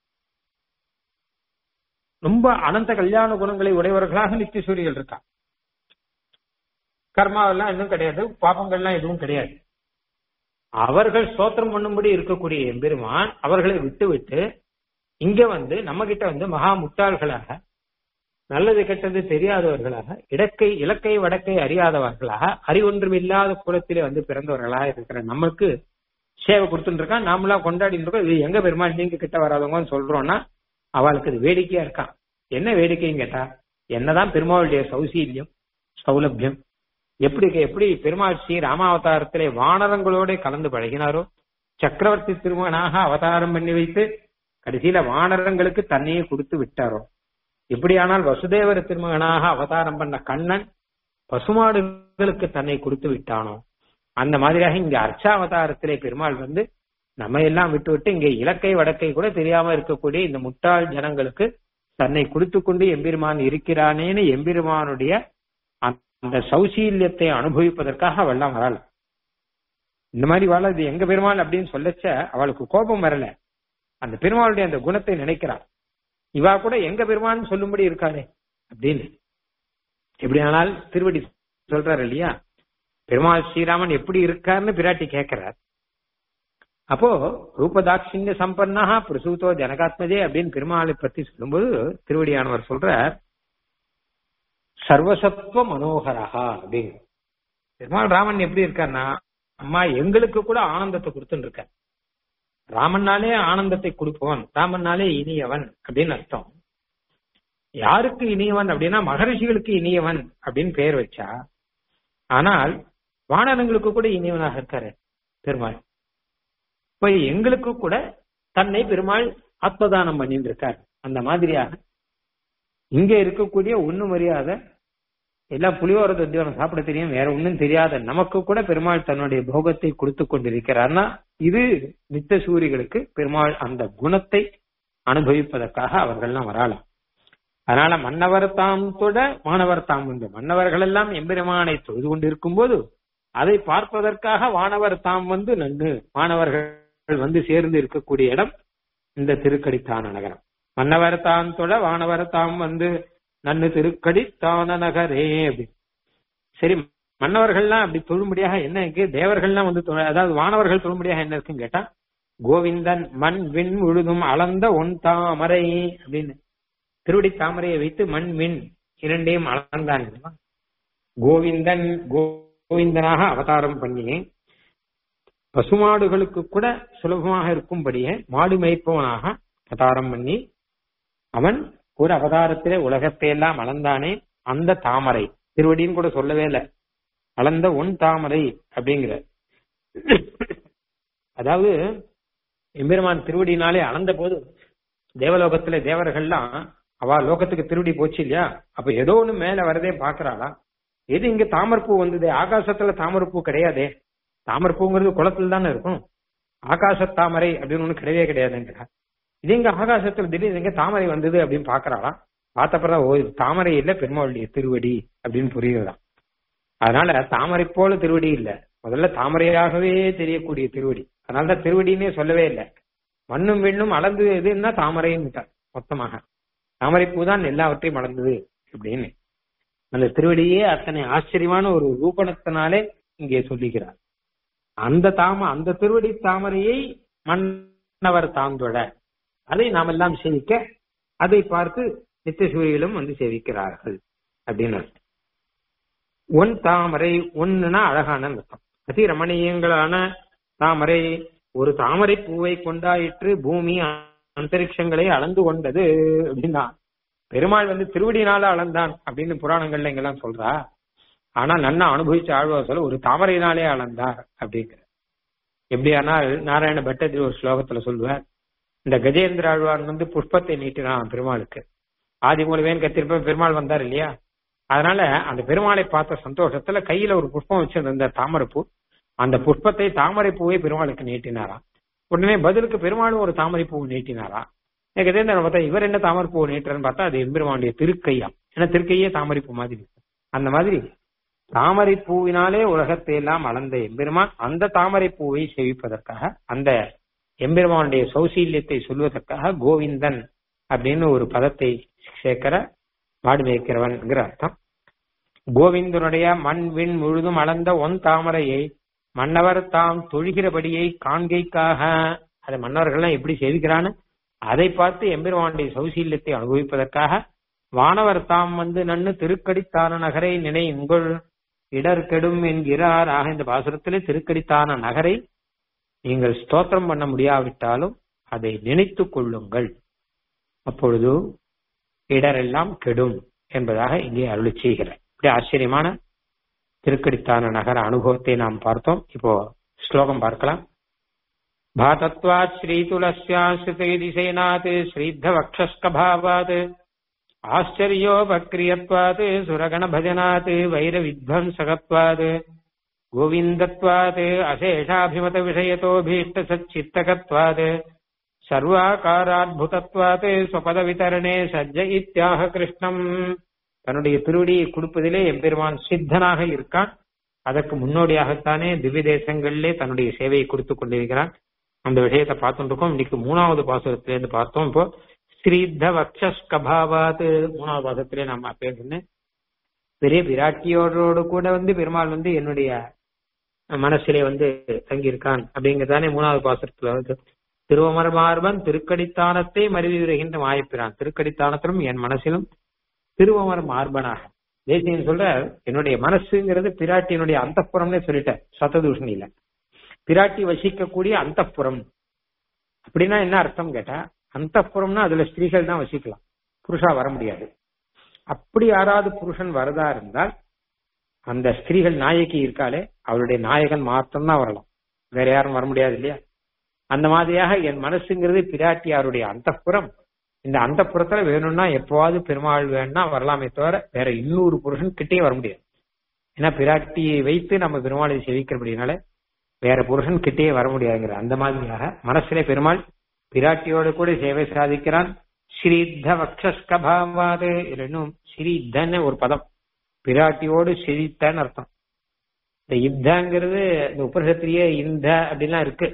ரொம்ப அனந்த கல்யாண குணங்களை உடையவர்களாக நித்தியசூரிகள் இருக்கா கர்மாவெல்லாம் இன்னும் கிடையாது பாபங்கள்லாம் எதுவும் கிடையாது அவர்கள் ஸ்தோத்திரம் பண்ணும்படி இருக்கக்கூடிய எம்பெருமான் அவர்களை விட்டு விட்டு இங்க வந்து நம்ம கிட்ட வந்து மகா முட்டாள்களாக நல்லது கெட்டது தெரியாதவர்களாக இடக்கை இலக்கை வடக்கை அறியாதவர்களாக அறிவொன்றும் இல்லாத குலத்திலே வந்து பிறந்தவர்களாக இருக்கிற நமக்கு சேவை கொடுத்துட்டு இருக்கான் நாமளா கொண்டாடி இருக்கோம் இது எங்க பெருமாள் நீங்க கிட்ட வராதவங்கன்னு சொல்றோம்னா அவளுக்கு இது வேடிக்கையா இருக்கான் என்ன வேடிக்கைன்னு கேட்டா என்னதான் பெருமாளுடைய சௌசீல்யம் சௌலபியம் எப்படி எப்படி பெருமாள் ஸ்ரீ ராமாவதாரத்திலே வானரங்களோட கலந்து பழகினாரோ சக்கரவர்த்தி திருமகனாக அவதாரம் பண்ணி வைத்து கடைசியில வானரங்களுக்கு தன்னையே கொடுத்து விட்டாரோ எப்படியானால் வசுதேவர் திருமகனாக அவதாரம் பண்ண கண்ணன் பசுமாடுகளுக்கு தன்னை கொடுத்து விட்டானோ அந்த மாதிரியாக இங்க அர்ச்சாவதாரத்திலே பெருமாள் வந்து நம்ம எல்லாம் விட்டு விட்டு இங்க இலக்கை வடக்கை கூட தெரியாம இருக்கக்கூடிய இந்த முட்டாள் ஜனங்களுக்கு தன்னை கொடுத்து கொண்டு எம்பெருமான் இருக்கிறானேன்னு எம்பெருமானுடைய அந்த சௌசீல்யத்தை அனுபவிப்பதற்காக அவள்லாம் வரல இந்த மாதிரி வாழ இது எங்க பெருமாள் அப்படின்னு சொல்லச்ச அவளுக்கு கோபம் வரல அந்த பெருமாளுடைய அந்த குணத்தை நினைக்கிறாள் இவா கூட எங்க பெருமாள்னு சொல்லும்படி இருக்காளே அப்படின்னு எப்படி ஆனால் திருவடி சொல்றாரு இல்லையா பெருமாள் ஸ்ரீராமன் எப்படி இருக்காருன்னு பிராட்டி கேட்கிறார் அப்போ ரூபதாட்சிண்ய சம்பன்னா பிரசூதோ ஜனகாத்மஜே அப்படின்னு பெருமாளை பத்தி சொல்லும்போது திருவடியானவர் சொல்றார் சர்வசத்துவ மனோகரஹா அப்படின்னு பெருமாள் ராமன் எப்படி இருக்காருன்னா அம்மா எங்களுக்கு கூட ஆனந்தத்தை கொடுத்துட்டு இருக்க ராமன்னாலே ஆனந்தத்தை கொடுப்பவன் ராமன்னாலே இனியவன் அப்படின்னு அர்த்தம் யாருக்கு இனியவன் அப்படின்னா மகரிஷிகளுக்கு இனியவன் அப்படின்னு பெயர் வச்சா ஆனால் வானரங்களுக்கு கூட இனியவனாக இருக்காரு பெருமாள் இப்ப எங்களுக்கு கூட தன்னை பெருமாள் ஆத்மதானம் பண்ணிட்டு இருக்கார் அந்த மாதிரியாக இங்க இருக்கக்கூடிய ஒண்ணு மரியாதை எல்லாம் புலியோர தத்தியோரம் சாப்பிட தெரியும் வேற ஒண்ணும் தெரியாத நமக்கு கூட பெருமாள் தன்னுடைய போகத்தை கொடுத்து கொண்டிருக்கிறார்னா இது நித்த சூரிகளுக்கு பெருமாள் அந்த குணத்தை அனுபவிப்பதற்காக அவர்கள்லாம் வரலாம் அதனால மன்னவர் தாம் தொட மாணவர் தாம் வந்து மன்னவர்கள் எல்லாம் எம்பெருமானை தொழுது கொண்டிருக்கும் போது அதை பார்ப்பதற்காக வானவர் தாம் வந்து நன்று மாணவர்கள் வந்து சேர்ந்து இருக்கக்கூடிய இடம் இந்த திருக்கடித்தான நகரம் மன்னவர் தான் தொட வானவர் தாம் வந்து நன்னு திருக்கடித்தான நகரே அப்படி சரி மன்னவர்கள்லாம் அப்படி தொழும்படியாக என்ன இருக்கு தேவர்கள்லாம் வந்து தொழ- அதாவது வானவர்கள் தொழும்படியாக என்ன இருக்குன்னு கேட்டா கோவிந்தன் மண் விண் முழுதும் அளந்த ஒன் தாமரை அப்படின்னு திருவடி தாமரையை வைத்து மண் விண் இரண்டையும் அளந்தான் இல்லையா? கோவிந்தன் கோவிந்தனாக அவதாரம் பண்ணி பசுமாடுகளுக்கு கூட சுலபமாக இருக்கும்படியே மாடு மேய்ப்பவனாக அவதாரம் பண்ணி அவன் ஒரு அவதாரத்திலே உலகத்தை எல்லாம் அளந்தானே அந்த தாமரை திருவடின்னு கூட சொல்லவே இல்லை அளந்த ஒன் தாமரை அப்படிங்கிற அதாவது எம்பெருமான் திருவடினாலே அளந்த போது தேவலோகத்துல தேவர்கள்லாம் அவ லோகத்துக்கு திருவடி போச்சு இல்லையா அப்ப ஏதோ ஒண்ணு மேல வரதே பாக்குறாளா எது இங்க தாமரப்பூ வந்தது ஆகாசத்துல தாமரப்பூ கிடையாதே தாமரப்பூங்கிறது குளத்துல தானே இருக்கும் ஆகாச தாமரை அப்படின்னு ஒண்ணு கிடையவே கிடையாதுங்கிறா இது எங்க ஆகாசத்துல திடீர்னு எங்க தாமரை வந்தது அப்படின்னு பாக்குறாளா பார்த்தப்பறம் ஓ இது தாமரை இல்ல பெருமாளுடைய திருவடி அப்படின்னு புரியுறதா அதனால தாமரை போல திருவடி இல்ல முதல்ல தாமரையாகவே தெரியக்கூடிய திருவடி அதனாலதான் திருவடின்னே சொல்லவே இல்லை மண்ணும் விண்ணும் அளந்து எதுன்னா தாமரைன்னு மொத்தமாக தாமரை பூ தான் எல்லாவற்றையும் அளந்தது அப்படின்னு அந்த திருவடியே அத்தனை ஆச்சரியமான ஒரு ரூபணத்தினாலே இங்கே சொல்லுகிறார் அந்த தாம அந்த திருவடி தாமரையை மன்னவர் தாந்தொட அதை நாம் எல்லாம் சேவிக்க அதை பார்த்து நித்திய சூரியலும் வந்து சேவிக்கிறார்கள் அப்படின்னு அர்த்தம். ஒன் தாமரை ஒன்னுனா அழகான அர்த்தம் அதி ரமணீயங்களான தாமரை ஒரு தாமரை பூவை கொண்டாயிற்று பூமி அந்தரிக்ஷங்களை அளந்து கொண்டது அப்படின்னா பெருமாள் வந்து திருவடினால அளந்தான் அப்படின்னு புராணங்கள்ல இங்கெல்லாம் சொல்றா ஆனா நன்னா அனுபவிச்ச ஆழ்வார் சொல்ல ஒரு தாமரையினாலே அளந்தார் அப்படிங்கிற எப்படியானால் நாராயண பட்டத்தில் ஒரு ஸ்லோகத்துல சொல்லுவார் இந்த கஜேந்திர ஆழ்வார் வந்து புஷ்பத்தை நீட்டினான் பெருமாளுக்கு ஆதி மூலவேன் கத்திருப்ப பெருமாள் வந்தார் இல்லையா அதனால அந்த பெருமாளை பார்த்த சந்தோஷத்துல கையில ஒரு புஷ்பம் வச்சிருந்த தாமரைப்பூ அந்த புஷ்பத்தை தாமரை பூவை பெருமாளுக்கு நீட்டினாராம் உடனே பதிலுக்கு பெருமாளும் ஒரு தாமரை பூவை நீட்டினாரா எனக்கு கஜேந்திரன் பார்த்தா இவர் என்ன தாமரை பூவை நீட்டுறன்னு பார்த்தா அது எம்பெருமானுடைய திருக்கையா ஏன்னா திருக்கையே தாமரை பூ மாதிரி இருக்கு அந்த மாதிரி தாமரை பூவினாலே உலகத்தை எல்லாம் அளந்த எம்பெருமான் அந்த தாமரை பூவை சேவிப்பதற்காக அந்த எம்பெருமானுடைய சௌசீல்யத்தை சொல்வதற்காக கோவிந்தன் அப்படின்னு ஒரு பதத்தை சேர்க்கிற மாடு மேய்க்கிறவன்ங்கிற அர்த்தம் கோவிந்தனுடைய மண் விண் முழுதும் அளந்த ஒன் தாமரையை மன்னவர் தாம் தொழுகிறபடியை காண்கைக்காக அதை மன்னவர்கள்லாம் எப்படி சேவிக்கிறான்னு அதை பார்த்து எம்பெருமானுடைய சௌசீல்யத்தை அனுபவிப்பதற்காக வானவர் தாம் வந்து நன்னு திருக்கடித்தான நகரை நினையுங்கள் இடர் கெடும் என்கிறார் ஆக இந்த பாசுரத்திலே திருக்கடித்தான நகரை நீங்கள் ஸ்தோத்திரம் பண்ண முடியாவிட்டாலும் அதை நினைத்துக் கொள்ளுங்கள் அப்பொழுது இடரெல்லாம் கெடும் என்பதாக இங்கே அருளி செய்கிறார் இப்படி ஆச்சரியமான திருக்கடித்தான நகர அனுபவத்தை நாம் பார்த்தோம் இப்போ ஸ்லோகம் பார்க்கலாம் பாதத்வாத் ஸ்ரீதுலஸ்யாசிரிசேனாத் ஸ்ரீத்தவக்ஷஸ்கபாவாத் ஆச்சரியோபக்ரியத்வாத் சுரகணபஜனாத் வைரவித்வம்சகத்வாத் கோவிந்தத்வாத் அசேஷாபிமத விஷயத்தோபீஷ்ட சச்சித்தகத்வாத் சர்வாகாராத்புதத்வாத் ஸ்வபத விதரணே சஜ்ஜ இத்தியாக கிருஷ்ணம் தன்னுடைய திருவடியை கொடுப்பதிலே எம்பெருமான் சித்தனாக இருக்கான் அதற்கு முன்னோடியாகத்தானே திவ்ய தேசங்களிலே தன்னுடைய சேவையை கொடுத்து கொண்டிருக்கிறான் அந்த விஷயத்தை பார்த்துட்டு இருக்கோம் இன்னைக்கு மூணாவது பாசுரத்திலேருந்து பார்த்தோம் இப்போ ஸ்ரீத்த வக்ஷஸ்கபாவாத் மூணாவது பாசத்திலே நம்ம பேசுனேன் பெரிய விராட்டியோடு கூட வந்து பெருமாள் வந்து என்னுடைய மனசிலே வந்து தங்கியிருக்கான் அப்படிங்கிறதானே மூணாவது பாசுரத்துல வந்து திருவமர் மார்பன் திருக்கடித்தானத்தை மருவி வருகின்ற மாயப்பிரான் திருக்கடித்தானத்திலும் என் மனசிலும் திருவமர் மார்பனாக தேசியன் சொல்ற என்னுடைய மனசுங்கிறது பிராட்டியினுடைய அந்தப்புறம்னே சொல்லிட்டேன் சத்ததூஷணியில பிராட்டி வசிக்கக்கூடிய அந்தப்புறம் அப்படின்னா என்ன அர்த்தம் கேட்டா அந்தப்புறம்னா அதுல ஸ்திரீகள் தான் வசிக்கலாம் புருஷா வர முடியாது அப்படி யாராவது புருஷன் வரதா இருந்தால் அந்த ஸ்திரீகள் நாயகி இருக்காளே அவருடைய நாயகன் மாத்திரம்தான் வரலாம் வேற யாரும் வர முடியாது இல்லையா அந்த மாதிரியாக என் மனசுங்கிறது பிராட்டியாருடைய அந்தப்புறம் இந்த அந்தப்புறத்துல வேணும்னா எப்பவாவது பெருமாள் வேணும்னா வரலாமே தவிர வேற இன்னொரு புருஷன் கிட்டே வர முடியாது ஏன்னா பிராட்டியை வைத்து நம்ம பெருமாளை செவிக்கிறபடினால வேற புருஷன் கிட்டே வர முடியாதுங்கிற அந்த மாதிரியாக மனசுல பெருமாள் பிராட்டியோடு கூட சேவை சாதிக்கிறான் ஸ்ரீத்த வக்ஷஸ்கபாவாது இன்னும் ஸ்ரீத்தன்னு ஒரு பதம் பிராட்டியோடு சிரித்தன்னு அர்த்தம் இந்த யுத்தங்கிறது இந்த உபரிஷத்திலேயே இந்த அப்படிலாம் இருக்கு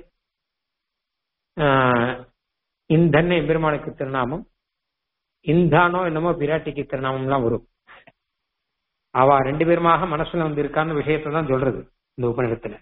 இந்தன்னு எம்பெருமானுக்கு திருநாமம் இந்தானோ என்னமோ பிராட்டிக்கு திருநாமம்லாம் வரும் அவ ரெண்டு பேருமாக மனசுல வந்து இருக்கான்னு விஷயத்தை தான் சொல்றது இந்த உபநிடத்துல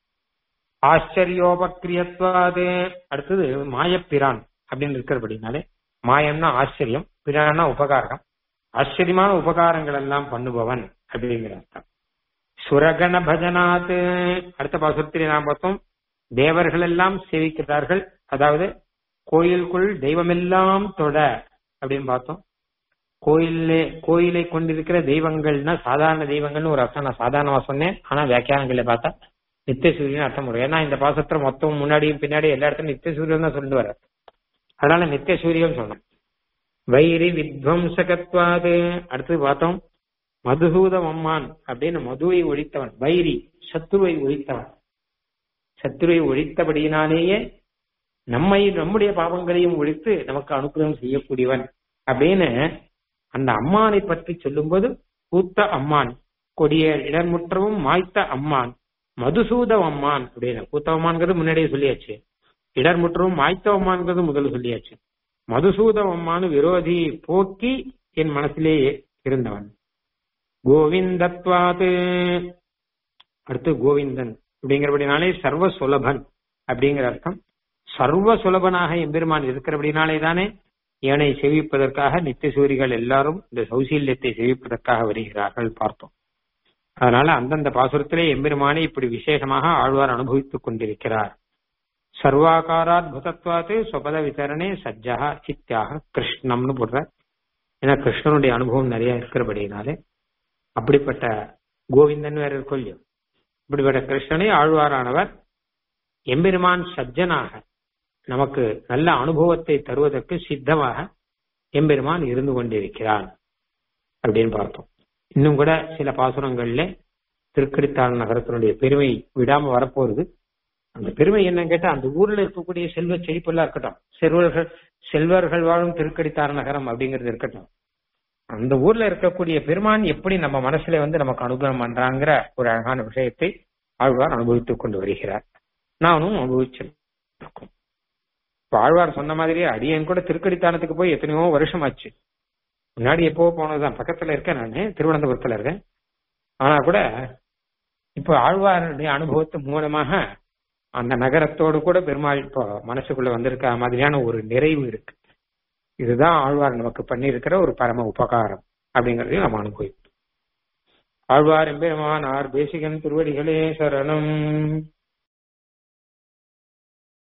ஆச்சரியோபக்கிரியத்வாது அடுத்தது மாயப்பிரான் அப்படின்னு இருக்கிறபடினாலே மாயம்னா ஆச்சரியம் பிரான்னா உபகாரம் ஆச்சரியமான உபகாரங்கள் எல்லாம் பண்ணுபவன் அப்படிங்கிற அர்த்தம் சுரகண பஜனாத் அடுத்த பாசுரத்திலே நாம் பார்த்தோம் தேவர்கள் எல்லாம் சேவிக்கிறார்கள் அதாவது கோயிலுக்குள் தெய்வமெல்லாம் தொட அப்படின்னு பார்த்தோம் கோயிலே கோயிலை கொண்டிருக்கிற தெய்வங்கள்னா சாதாரண தெய்வங்கள்னு ஒரு அர்த்தம் நான் சாதாரணமா சொன்னேன் ஆனா வியாக்கியானங்களை பார்த்தா நித்திய சூரியன் அர்த்தம் வரும் ஏன்னா இந்த பாசத்துல மொத்தம் முன்னாடியும் பின்னாடி எல்லா இடத்துலயும் நித்திய சூரியன் தான் சொல்லிட்டு வர அதனால நித்திய சூரியன் சொன்னோம் வைரி வித்வம்சகத்வாது அடுத்து பார்த்தோம் மதுசூதம் அம்மான் அப்படின்னு மதுவை ஒழித்தவன் வைரி சத்துருவை ஒழித்தவன் சத்துருவை ஒழித்தபடியினாலேயே நம்மை நம்முடைய பாவங்களையும் ஒழித்து நமக்கு அனுகிரகம் செய்யக்கூடியவன் அப்படின்னு அந்த அம்மானை பற்றி சொல்லும்போது கூத்த அம்மான் கொடிய இடர்முற்றவும் மாய்த்த அம்மான் மதுசூத அம்மான் அப்படின்னு கூத்தவம்மான்கிறது முன்னாடியே சொல்லியாச்சு இடர்முற்றவும் மாய்த்தவம்மான்கிறது முதல்ல சொல்லியாச்சு மதுசூத அம்மானு விரோதி போக்கி என் மனசிலேயே இருந்தவன் கோவிந்தத்வாது அடுத்து கோவிந்தன் அப்படிங்கிறபடினாலே சர்வ சுலபன் அப்படிங்கிற அர்த்தம் சர்வ சுலபனாக எம்பெருமான் இருக்கிறபடினாலே தானே ஏனை சேவிப்பதற்காக நித்திய சூரிகள் எல்லாரும் இந்த சௌசீல்யத்தை சேவிப்பதற்காக வருகிறார்கள் பார்த்தோம் அதனால அந்தந்த பாசுரத்திலே எம்பெருமானை இப்படி விசேஷமாக ஆழ்வார் அனுபவித்துக் கொண்டிருக்கிறார் சர்வாகாராத்புதத்வாத்து சொபத விதரணே சஜ்ஜா சித்தியாக கிருஷ்ணம்னு போடுற ஏன்னா கிருஷ்ணனுடைய அனுபவம் நிறைய இருக்கிறபடினாலே அப்படிப்பட்ட கோவிந்தன் வேற இருக்கும் இல்லையோ இப்படிப்பட்ட கிருஷ்ணனை ஆழ்வாரானவர் எம்பெருமான் சஜ்ஜனாக நமக்கு நல்ல அனுபவத்தை தருவதற்கு சித்தமாக எம்பெருமான் இருந்து கொண்டிருக்கிறான் அப்படின்னு பார்த்தோம் இன்னும் கூட சில பாசுரங்கள்ல திருக்கடித்தாள் நகரத்தினுடைய பெருமை விடாம வரப்போறது அந்த பெருமை என்னன்னு கேட்டா அந்த ஊர்ல இருக்கக்கூடிய செல்வ செழிப்பெல்லாம் இருக்கட்டும் செல்வர்கள் செல்வர்கள் வாழும் திருக்கடித்தார் நகரம் அப்படிங்கிறது இருக்கட்டும் அந்த ஊர்ல இருக்கக்கூடிய பெருமான் எப்படி நம்ம மனசுல வந்து நமக்கு அனுகிரகம் பண்றாங்கிற ஒரு அழகான விஷயத்தை ஆழ்வார் அனுபவித்துக் கொண்டு வருகிறார் நானும் அனுபவிச்சிருக்கோம் இப்ப ஆழ்வார் சொன்ன மாதிரியே அடியன் கூட திருக்கடித்தானத்துக்கு போய் எத்தனையோ வருஷம் ஆச்சு முன்னாடி எப்போ போனதுதான் பக்கத்துல இருக்கேன் நானு திருவனந்தபுரத்துல இருக்கேன் ஆனா கூட இப்ப ஆழ்வாருடைய அனுபவத்து மூலமாக அந்த நகரத்தோடு கூட பெருமாள் இப்போ மனசுக்குள்ள வந்திருக்க மாதிரியான ஒரு நிறைவு இருக்கு இதுதான் ஆழ்வார் நமக்கு பண்ணியிருக்கிற ஒரு பரம உபகாரம் அப்படிங்கறதையும் நம்ம அனுபவிப்போம் ஆழ்வார் எம்பெருமான் ஆர் தேசிகன் திருவடிகளே சரணம்